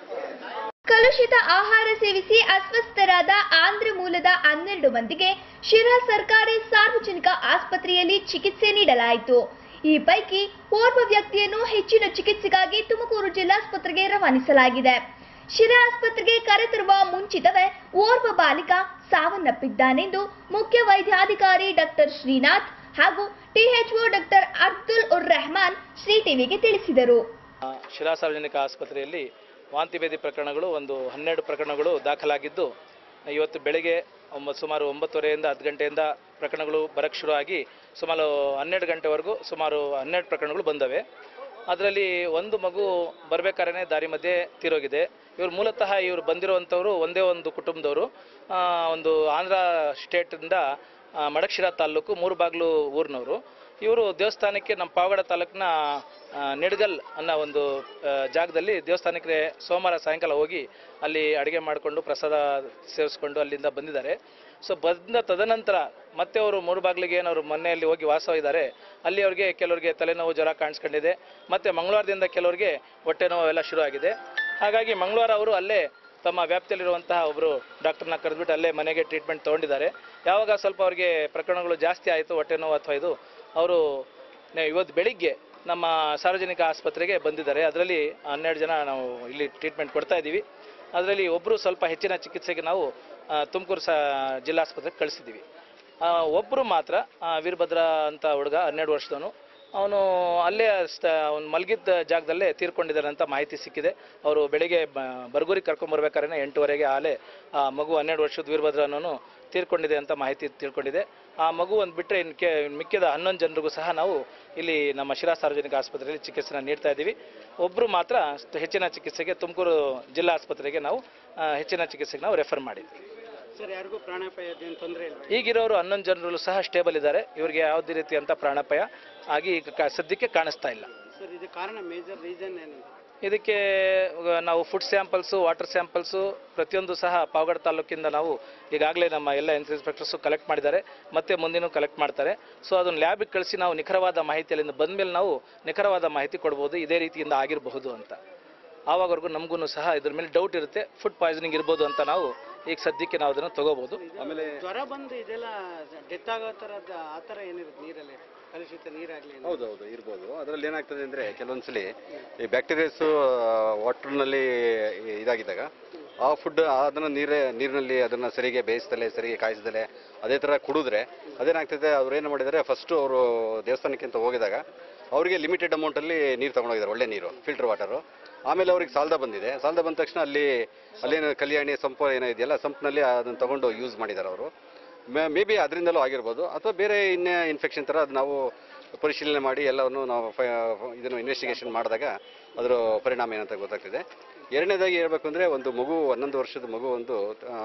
ಕಲುಷಿತ ಆಹಾರ ಸೇವಿಸಿ ಅಸ್ವಸ್ಥರಾದ ಆಂಧ್ರ ಮೂಲದ ಹನ್ನೆರಡು ಮಂದಿಗೆ ಶಿರಾ ಸರ್ಕಾರಿ ಸಾರ್ವಜನಿಕ ಆಸ್ಪತ್ರೆಯಲ್ಲಿ ಚಿಕಿತ್ಸೆ ನೀಡಲಾಯಿತು ಈ ಪೈಕಿ ಓರ್ವ ವ್ಯಕ್ತಿಯನ್ನು ಹೆಚ್ಚಿನ ಚಿಕಿತ್ಸೆಗಾಗಿ ತುಮಕೂರು ಜಿಲ್ಲಾಸ್ಪತ್ರೆಗೆ ರವಾನಿಸಲಾಗಿದೆ ಶಿರಾ ಆಸ್ಪತ್ರೆಗೆ ಕರೆತರುವ ಮುಂಚಿತವೇ ಓರ್ವ ಬಾಲಿಕ ಸಾವನ್ನಪ್ಪಿದ್ದಾನೆಂದು ಮುಖ್ಯ ವೈದ್ಯಾಧಿಕಾರಿ ಡಾಕ್ಟರ್ ಶ್ರೀನಾಥ್ ಹಾಗೂ ಟಿಎಚ್ಒ ಡಾಕ್ಟರ್ ಅಬ್ದುಲ್ ಉರ್ ರೆಹಮಾನ್ ಶ್ರೀ ಟಿವಿಗೆ ತಿಳಿಸಿದರು ಶಿರಾ ಸಾರ್ವಜನಿಕ ಆಸ್ಪತ್ರೆಯಲ್ಲಿ ವಾಂತಿ ಭೇದಿ ಪ್ರಕರಣಗಳು ಒಂದು ಹನ್ನೆರಡು ಪ್ರಕರಣಗಳು ದಾಖಲಾಗಿದ್ದು ಇವತ್ತು ಬೆಳಗ್ಗೆ ಒಂಬತ್ತು ಸುಮಾರು ಒಂಬತ್ತುವರೆಯಿಂದ ಹತ್ತು ಗಂಟೆಯಿಂದ ಪ್ರಕರಣಗಳು ಬರಕ್ಕೆ ಶುರು ಆಗಿ ಸುಮಾರು ಹನ್ನೆರಡು ಗಂಟೆವರೆಗೂ ಸುಮಾರು ಹನ್ನೆರಡು ಪ್ರಕರಣಗಳು ಬಂದವೆ ಅದರಲ್ಲಿ ಒಂದು ಮಗು ಬರಬೇಕಾದ್ರೆ ದಾರಿ ಮಧ್ಯೆ ತೀರೋಗಿದೆ ಇವರು ಮೂಲತಃ ಇವರು ಬಂದಿರುವಂಥವರು ಒಂದೇ ಒಂದು ಕುಟುಂಬದವರು ಆ, ಒಂದು ಆಂಧ್ರ ಸ್ಟೇಟಿಂದ ಆ, ಮಡಕ್ಷಿರಾ ತಾಲೂಕು ಮೂರು ಬಾಗಿಲು ಊರಿನವರು ಇವರು ದೇವಸ್ಥಾನಕ್ಕೆ ನಮ್ಮ ಪಾವಗಡ ತಾಲೂಕಿನ ಆ, ನಿಡ್ಗಲ್ ಅನ್ನೋ ಒಂದು ಆ, ಜಾಗದಲ್ಲಿ ದೇವಸ್ಥಾನಕ್ಕೆ ಸೋಮವಾರ ಸಾಯಂಕಾಲ ಹೋಗಿ ಅಲ್ಲಿ ಅಡುಗೆ ಮಾಡಿಕೊಂಡು ಪ್ರಸಾದ ಸೇವಿಸ್ಕೊಂಡು ಅಲ್ಲಿಂದ ಬಂದಿದ್ದಾರೆ ಸೊ ಬಂದ ತದನಂತರ ಮತ್ತೆ ಅವರು ಮೂರು ಬಾಗಿಲಿಗೆ ಏನವರು ಮನೆಯಲ್ಲಿ ಹೋಗಿ ವಾಸವಿದ್ದಾರೆ ಅಲ್ಲಿ ಅವ್ರಿಗೆ ಕೆಲವರಿಗೆ ತಲೆನೋವು ಜ್ವರ ಕಾಣಿಸ್ಕೊಂಡಿದೆ ಮತ್ತೆ ಮಂಗಳವಾರದಿಂದ ಕೆಲವರಿಗೆ ಹೊಟ್ಟೆ ನೋವು ಎಲ್ಲ ಶುರು ಆಗಿದೆ ಹಾಗಾಗಿ ಮಂಗಳವಾರ ಅವರು ಅಲ್ಲೇ ತಮ್ಮ ವ್ಯಾಪ್ತಿಯಲ್ಲಿರುವಂತಹ ಒಬ್ಬರು ಡಾಕ್ಟರ್ನ ಕರೆದ್ಬಿಟ್ಟು ಅಲ್ಲೇ ಮನೆಗೆ ಟ್ರೀಟ್ಮೆಂಟ್ ತೊಗೊಂಡಿದ್ದಾರೆ ಯಾವಾಗ ಸ್ವಲ್ಪ ಅವರಿಗೆ ಪ್ರಕರಣಗಳು ಜಾಸ್ತಿ ಆಯಿತು ಹೊಟ್ಟೆ ನೋವು ಅಥವಾ ಇದು ಅವರು ಇವತ್ತು ಬೆಳಿಗ್ಗೆ ನಮ್ಮ ಸಾರ್ವಜನಿಕ ಆಸ್ಪತ್ರೆಗೆ ಬಂದಿದ್ದಾರೆ ಅದರಲ್ಲಿ ಹನ್ನೆರಡು ಜನ ನಾವು ಇಲ್ಲಿ ಟ್ರೀಟ್ಮೆಂಟ್ ಕೊಡ್ತಾ ಇದ್ದೀವಿ ಅದರಲ್ಲಿ ಒಬ್ಬರು ಸ್ವಲ್ಪ ಹೆಚ್ಚಿನ ಚಿಕಿತ್ಸೆಗೆ ನಾವು ಆ, ತುಮಕೂರು ಸ ಜಿಲ್ಲಾಸ್ಪತ್ರೆಗೆ ಕಳಿಸಿದ್ದೀವಿ ಒಬ್ಬರು ಮಾತ್ರ ಆ, ವೀರಭದ್ರ ಅಂತ ಹುಡುಗ ಹನ್ನೆರಡು ವರ್ಷದವನು ಅವನು ಅಲ್ಲೇ ಸ್ಥ ಅವ್ನು ಮಲಗಿದ್ದ ಜಾಗದಲ್ಲೇ ತೀರ್ಕೊಂಡಿದ್ದಾರೆ ಅಂತ ಮಾಹಿತಿ ಸಿಕ್ಕಿದೆ ಅವರು ಬೆಳಿಗ್ಗೆ ಬ- ಬರಗೂರಿಗೆ ಕರ್ಕೊಂಬರ್ಬೇಕಾದ್ರೆ ಎಂಟುವರೆಗೆ ಆಲೆ ಆ ಮಗು ಹನ್ನೆರಡು ವರ್ಷದ ವೀರಭದ್ರ ಅನ್ನೋನು ತೀರ್ಕೊಂಡಿದೆ ಅಂತ ಮಾಹಿತಿ ತಿಳ್ಕೊಂಡಿದೆ ಆ ಮಗು ಒಂದು ಬಿಟ್ಟರೆ ಇನ್ನು ಕೆ ಮಿಕ್ಕಿದ ಹನ್ನೊಂದು ಜನರಿಗೂ ಸಹ ನಾವು ಇಲ್ಲಿ ನಮ್ಮ ಶಿರಾ ಸಾರ್ವಜನಿಕ ಆಸ್ಪತ್ರೆಯಲ್ಲಿ ಚಿಕಿತ್ಸೆನ ನೀಡ್ತಾ ಇದ್ದೀವಿ ಒಬ್ಬರು ಮಾತ್ರ ಸ್ಟ್- ಹೆಚ್ಚಿನ ಚಿಕಿತ್ಸೆಗೆ ತುಮಕೂರು ಜಿಲ್ಲಾ ಆಸ್ಪತ್ರೆಗೆ ನಾವು ಆ, ಹೆಚ್ಚಿನ ಚಿಕಿತ್ಸೆಗೆ ನಾವು ರೆಫರ್ ಮಾಡಿದ್ವಿ ಸರ್ ಯಾರಿಗೂ ಪ್ರಾಣಾಪಾಯ ಏನು ತೊಂದರೆ ಇಲ್ಲ ಈಗಿರೋರು ಹನ್ನೊಂದು ಜನರು ಸಹ ಸ್ಟೇಬಲ್ ಇದ್ದಾರೆ ಇವರಿಗೆ ಯಾವುದೇ ರೀತಿಯಂತ ಪ್ರಾಣಾಪಾಯ ಆಗಿ ಈಗ ಕ- ಸದ್ಯಕ್ಕೆ ಕಾಣಿಸ್ತಾ ಇಲ್ಲ ಸರ್ ಇದು ಕಾರಣ ಮೇಜರ್ ರೀಸನ್ ಏನು ಇದಕ್ಕೆ ಅಹ್, ನಾವು ಫುಡ್ ಸ್ಯಾಂಪಲ್ಸು ವಾಟರ್ ಸ್ಯಾಂಪಲ್ಸು ಪ್ರತಿಯೊಂದು ಸಹ ಪಾವಗಡ ತಾಲೂಕಿಂದ ನಾವು ಈಗಾಗಲೇ ನಮ್ಮ ಎಲ್ಲ ಎನ್ಸ್ ಇನ್ಸ್ಪೆಕ್ಟರ್ಸು ಕಲೆಕ್ಟ್ ಮಾಡಿದ್ದಾರೆ ಮತ್ತೆ ಮುಂದಿನೂ ಕಲೆಕ್ಟ್ ಮಾಡ್ತಾರೆ ಸೊ ಅದನ್ನು ಲ್ಯಾಬಿಗೆ ಕಳಿಸಿ ನಾವು ನಿಖರವಾದ ಮಾಹಿತಿ ಅಲ್ಲಿಂದ ಬಂದಮೇಲೆ ನಾವು ನಿಖರವಾದ ಮಾಹಿತಿ ಕೊಡ್ಬೋದು ಇದೇ ರೀತಿಯಿಂದ ಆಗಿರಬಹುದು ಅಂತ ಆವಾಗವರೆಗೂ ನಮಗೂ ಸಹ ಇದ್ರ ಮೇಲೆ ಡೌಟ್ ಇರುತ್ತೆ ಫುಡ್ ಪಾಯ್ಸನಿಂಗ್ ಇರ್ಬೋದು ಅಂತ ನಾವು ಈಗ ಸದ್ಯಕ್ಕೆ ನಾವು ಅದನ್ನು ತಗೋಬೋದು ಆಮೇಲೆ ಜ್ವರ ಬಂದು ಇದೆಲ್ಲ ಡೆತ್ ಆಗೋ ಥರದ ಆ ಥರ ಏನಿರುತ್ತೆ ನೀರಲ್ಲಿ ಕಲುಷಿತ ನೀರಾಗಲಿ ಹೌದೌದು ಇರ್ಬೋದು ಅದರಲ್ಲಿ ಏನಾಗ್ತದೆ ಅಂದರೆ ಕೆಲವೊಂದ್ಸಲಿ ಈ ಬ್ಯಾಕ್ಟೀರಿಯಾಸ್ ವಾಟರ್ನಲ್ಲಿ ಇದಾಗಿದ್ದಾಗ ಆ ಫುಡ್ ಅದನ್ನು ನೀರೇ ನೀರಿನಲ್ಲಿ ಅದನ್ನು ಸರಿಗೆ ಬೇಯಿಸ್ದಲೆ ಸರಿಗೆ ಕಾಯಿಸ್ದಲೆ ಅದೇ ಥರ ಕುಡಿದ್ರೆ ಅದೇನಾಗ್ತದೆ ಅವ್ರು ಏನು ಮಾಡಿದ್ದಾರೆ ಫಸ್ಟು ಅವರು ದೇವಸ್ಥಾನಕ್ಕೆ ಅಂತ ಹೋಗಿದಾಗ ಅವರಿಗೆ ಲಿಮಿಟೆಡ್ ಅಮೌಂಟಲ್ಲಿ ನೀರು ತೊಗೊಂಡೋಗಿದ್ದಾರೆ ಒಳ್ಳೆ ನೀರು ಫಿಲ್ಟರ್ ವಾಟರು ಆಮೇಲೆ ಅವ್ರಿಗೆ ಸಾಲದ ಬಂದಿದೆ ಸಾಲದ ಬಂದ ತಕ್ಷಣ ಅಲ್ಲಿ ಅಲ್ಲೇನು ಕಲ್ಯಾಣಿ ಸಂಪು ಏನೋ ಇದೆಯಲ್ಲ ಸಂಪ್ನಲ್ಲಿ ಅದನ್ನು ತಗೊಂಡು ಯೂಸ್ ಮಾಡಿದ್ದಾರೆ ಅವರು ಮೇ ಬಿ ಅದರಿಂದಲೂ ಆಗಿರ್ಬೋದು ಅಥವಾ ಬೇರೆ ಇನ್ನೇ ಇನ್ಫೆಕ್ಷನ್ ಥರ ಅದು ನಾವು ಪರಿಶೀಲನೆ ಮಾಡಿ ಎಲ್ಲವನ್ನು ನಾವು ಫ- ಇದನ್ನು ಇನ್ವೆಸ್ಟಿಗೇಷನ್ ಮಾಡಿದಾಗ ಅದರ ಪರಿಣಾಮ ಏನಂತ ಗೊತ್ತಾಗ್ತಿದೆ ಎರಡನೇದಾಗಿ ಹೇಳ್ಬೇಕು ಅಂದರೆ ಒಂದು ಮಗು ಹನ್ನೊಂದು ವರ್ಷದ ಮಗು ಒಂದು ಆ,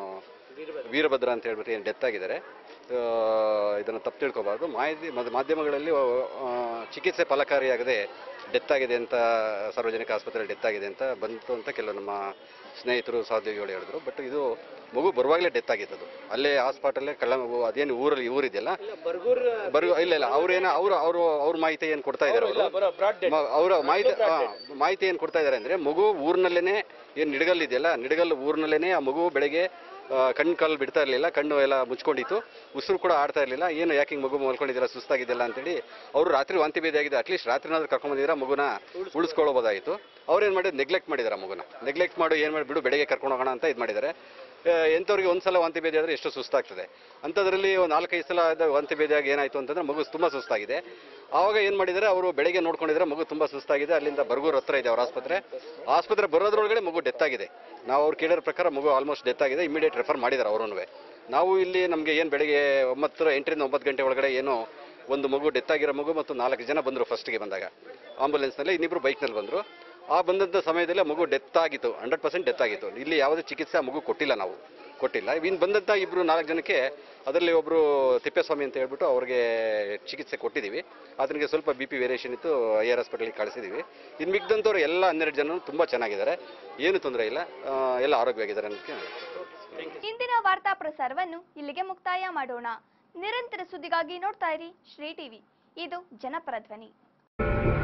ವೀರಭದ್ರ ಅಂತ ಹೇಳ್ಬಿಟ್ಟು ಏನು ಡೆತ್ ಆಗಿದ್ದಾರೆ ಆ, ಇದನ್ನು ತಪ್ಪು ತಿಳ್ಕೊಬಾರ್ದು ಮಾಹಿತಿ ಮದ್- ಮಾಧ್ಯಮಗಳಲ್ಲಿ ಆ, ಚಿಕಿತ್ಸೆ ಫಲಕಾರಿಯಾಗದೆ ಡೆತ್ ಆಗಿದೆ ಅಂತ ಸಾರ್ವಜನಿಕ ಆಸ್ಪತ್ರೆಯಲ್ಲಿ ಡೆತ್ ಆಗಿದೆ ಅಂತ ಬಂತು ಅಂತ ಕೆಲವು ನಮ್ಮ ಸ್ನೇಹಿತರು ಸಹೋದ್ಯೋಗಿಗಳು ಹೇಳಿದ್ರು ಬಟ್ ಇದು ಮಗು ಬರುವಾಗಲೇ ಡೆತ್ ಆಗಿದ್ದದು ಅಲ್ಲೇ ಆ ಸ್ಪಾಟಲ್ಲೇ ಕಳ್ಳ ಮಗು ಅದೇನು ಊರಲ್ಲಿ ಊರಿದೆಯಲ್ಲ ಬರ್ಗೂರ್ ಬರ್ಗು ಇಲ್ಲ ಇಲ್ಲ ಅವ್ರೇನೋ ಅವ್ರು ಅವರು ಅವ್ರ ಮಾಹಿತಿ ಏನು ಕೊಡ್ತಾ ಇದ್ದಾರೆ ಅವರು ಅವರ ಮಾಹಿತಿ ಆ, ಮಾಹಿತಿ ಏನು ಕೊಡ್ತಾ ಇದ್ದಾರೆ ಅಂದ್ರೆ ಮಗು ಊರಿನಲ್ಲೇನೆ ಏನು ನಿಡಗಲ್ ಇದೆಯಲ್ಲ ನಿಡಗಲ್ ಊರಿನಲ್ಲೇನೆ ಆ ಮಗು ಬೆಳಗ್ಗೆ ಆ, ಕಣ್ಣು ಕಾಲು ಬಿಡ್ತಾ ಇರಲಿಲ್ಲ ಕಣ್ಣು ಎಲ್ಲ ಮುಚ್ಕೊಂಡಿತ್ತು ಉಸಿರು ಕೂಡ ಆಡ್ತಾ ಇರಲಿಲ್ಲ ಏನು ಯಾಕೆ ಹಿಂಗ್ ಮಗು ಮಲ್ಕೊಂಡಿದ್ದೀರಾ ಸುಸ್ತಾಗಿದೆಯಲ್ಲ ಅಂತೇಳಿ ಅವರು ರಾತ್ರಿ ವಾಂತಿ ಭೇದಿ ಆಗಿದೆ ಅಟ್ಲೀಸ್ಟ್ ರಾತ್ರಿನಾದ್ರೂ ಕರ್ಕೊಂಬಂದಿದ್ದೀರಾ ಮಗುನ ಉಳಿಸ್ಕೊಳ್ಳೋಬೋದಾಯಿತು ಅವ್ರೇನು ಮಾಡಿದ್ರು ನೆಗ್ಲೆಕ್ಟ್ ಮಾಡಿದ್ದಾರೆ ಆ ಮಗುನ ನೆಗ್ಲೆಕ್ಟ್ ಮಾಡು ಏನು ಮಾಡಿ ಬಿಡು ಬೆಳಗ್ಗೆ ಕರ್ಕೊಂಡು ಹೋಗೋಣ ಅಂತ ಇದು ಮಾಡಿದ್ದಾರೆ ಆ, ಎಂಥವ್ರಿಗೆ ಒಂದ್ಸಲ ವಾಂತಿ ಭೇದಿ ಆದರೆ ಎಷ್ಟು ಸುಸ್ತಾಗ್ತದೆ ಅಂಥದ್ರಲ್ಲಿ ಒಂದು ನಾಲ್ಕೈದು ಸಲ ಆದ ವಾಂತಿ ಭೇದಿಯಾಗಿ ಏನಾಯಿತು ಅಂತಂದ್ರೆ ಮಗು ತುಂಬ ಸುಸ್ತಾಗಿದೆ ಆವಾಗ ಏನು ಮಾಡಿದ್ದಾರೆ ಅವರು ಬೆಳಗ್ಗೆ ನೋಡ್ಕೊಂಡಿದ್ರೆ ಮಗು ತುಂಬ ಸುಸ್ತಾಗಿದೆ ಅಲ್ಲಿಂದ ಬರ್ಗೂರ್ ಹತ್ರ ಇದೆ ಅವ್ರ ಆಸ್ಪತ್ರೆ ಆಸ್ಪತ್ರೆ ಬರೋದ್ರೊಳಗಡೆ ಮಗು ಡೆತ್ ಆಗಿದೆ ನಾವು ಅವ್ರು ಕೇಳಿರೋ ಪ್ರಕಾರ ಮಗು ಆಲ್ಮೋಸ್ಟ್ ಡೆತ್ ಆಗಿದೆ ಇಮಿಡಿಯೇಟ್ ರೆಫರ್ ಮಾಡಿದ್ದಾರೆ ಅವರೂ ನಾವು ಇಲ್ಲಿ ನಮಗೆ ಏನು ಬೆಳಗ್ಗೆ ಒಂಬತ್ತರ ಎಂಟರಿಂದ ಒಂಬತ್ತು ಗಂಟೆ ಒಳಗಡೆ ಏನು ಒಂದು ಮಗು ಡೆತ್ ಆಗಿರೋ ಮಗು ಮತ್ತು ನಾಲ್ಕು ಜನ ಬಂದರು ಫಸ್ಟ್ಗೆ ಬಂದಾಗ ಆಂಬುಲೆನ್ಸ್ನಲ್ಲಿ ಇನ್ನಿಬ್ರು ಬೈಕ್ನಲ್ಲಿ ಬಂದರು ಆ ಬಂದಂಥ ಸಮಯದಲ್ಲಿ ಆ ಮಗು ಡೆತ್ ಆಗಿತ್ತು ಹಂಡ್ರೆಡ್ ಪರ್ಸೆಂಟ್ ಡೆತ್ ಆಗಿತ್ತು ಇಲ್ಲಿ ಯಾವುದೇ ಚಿಕಿತ್ಸೆ ಆ ಮಗು ಕೊಟ್ಟಿಲ್ಲ ನಾವು ಕೊಟ್ಟಿಲ್ಲ ಇನ್ನು ಬಂದಂಥ ಇಬ್ಬರು ನಾಲ್ಕು ಜನಕ್ಕೆ ಅದರಲ್ಲಿ ಒಬ್ಬರು ತಿಪ್ಪೇಸ್ವಾಮಿ ಅಂತ ಹೇಳ್ಬಿಟ್ಟು ಅವ್ರಿಗೆ ಚಿಕಿತ್ಸೆ ಕೊಟ್ಟಿದ್ದೀವಿ ಅದಕ್ಕೆ ಸ್ವಲ್ಪ ಬಿ ಪಿ ವೇರಿಯೇಷನ್ ಇತ್ತು ಐ ಆರ್ ಹಾಸ್ಪಿಟಲ್ಗೆ ಕಳಿಸಿದ್ದೀವಿ ಇನ್ನು ಮಿಗ್ದಂಥವ್ರು ಎಲ್ಲ ಹನ್ನೆರಡು ಜನ ತುಂಬ ಚೆನ್ನಾಗಿದ್ದಾರೆ ಏನು ತೊಂದರೆ ಇಲ್ಲ ಆ, ಎಲ್ಲ ಆರೋಗ್ಯವಾಗಿದ್ದಾರೆ ಅನ್ನೋದಕ್ಕೆ ಇಂದಿನ ವಾರ್ತಾ ಪ್ರಸಾರವನ್ನು ಇಲ್ಲಿಗೆ ಮುಕ್ತಾಯ ಮಾಡೋಣ ನಿರಂತರ ಸುದ್ದಿಗಾಗಿ ನೋಡ್ತಾ ಇರಿ ಶ್ರೀ ಟಿವಿ ಇದು ಜನಪರ ಧ್ವನಿ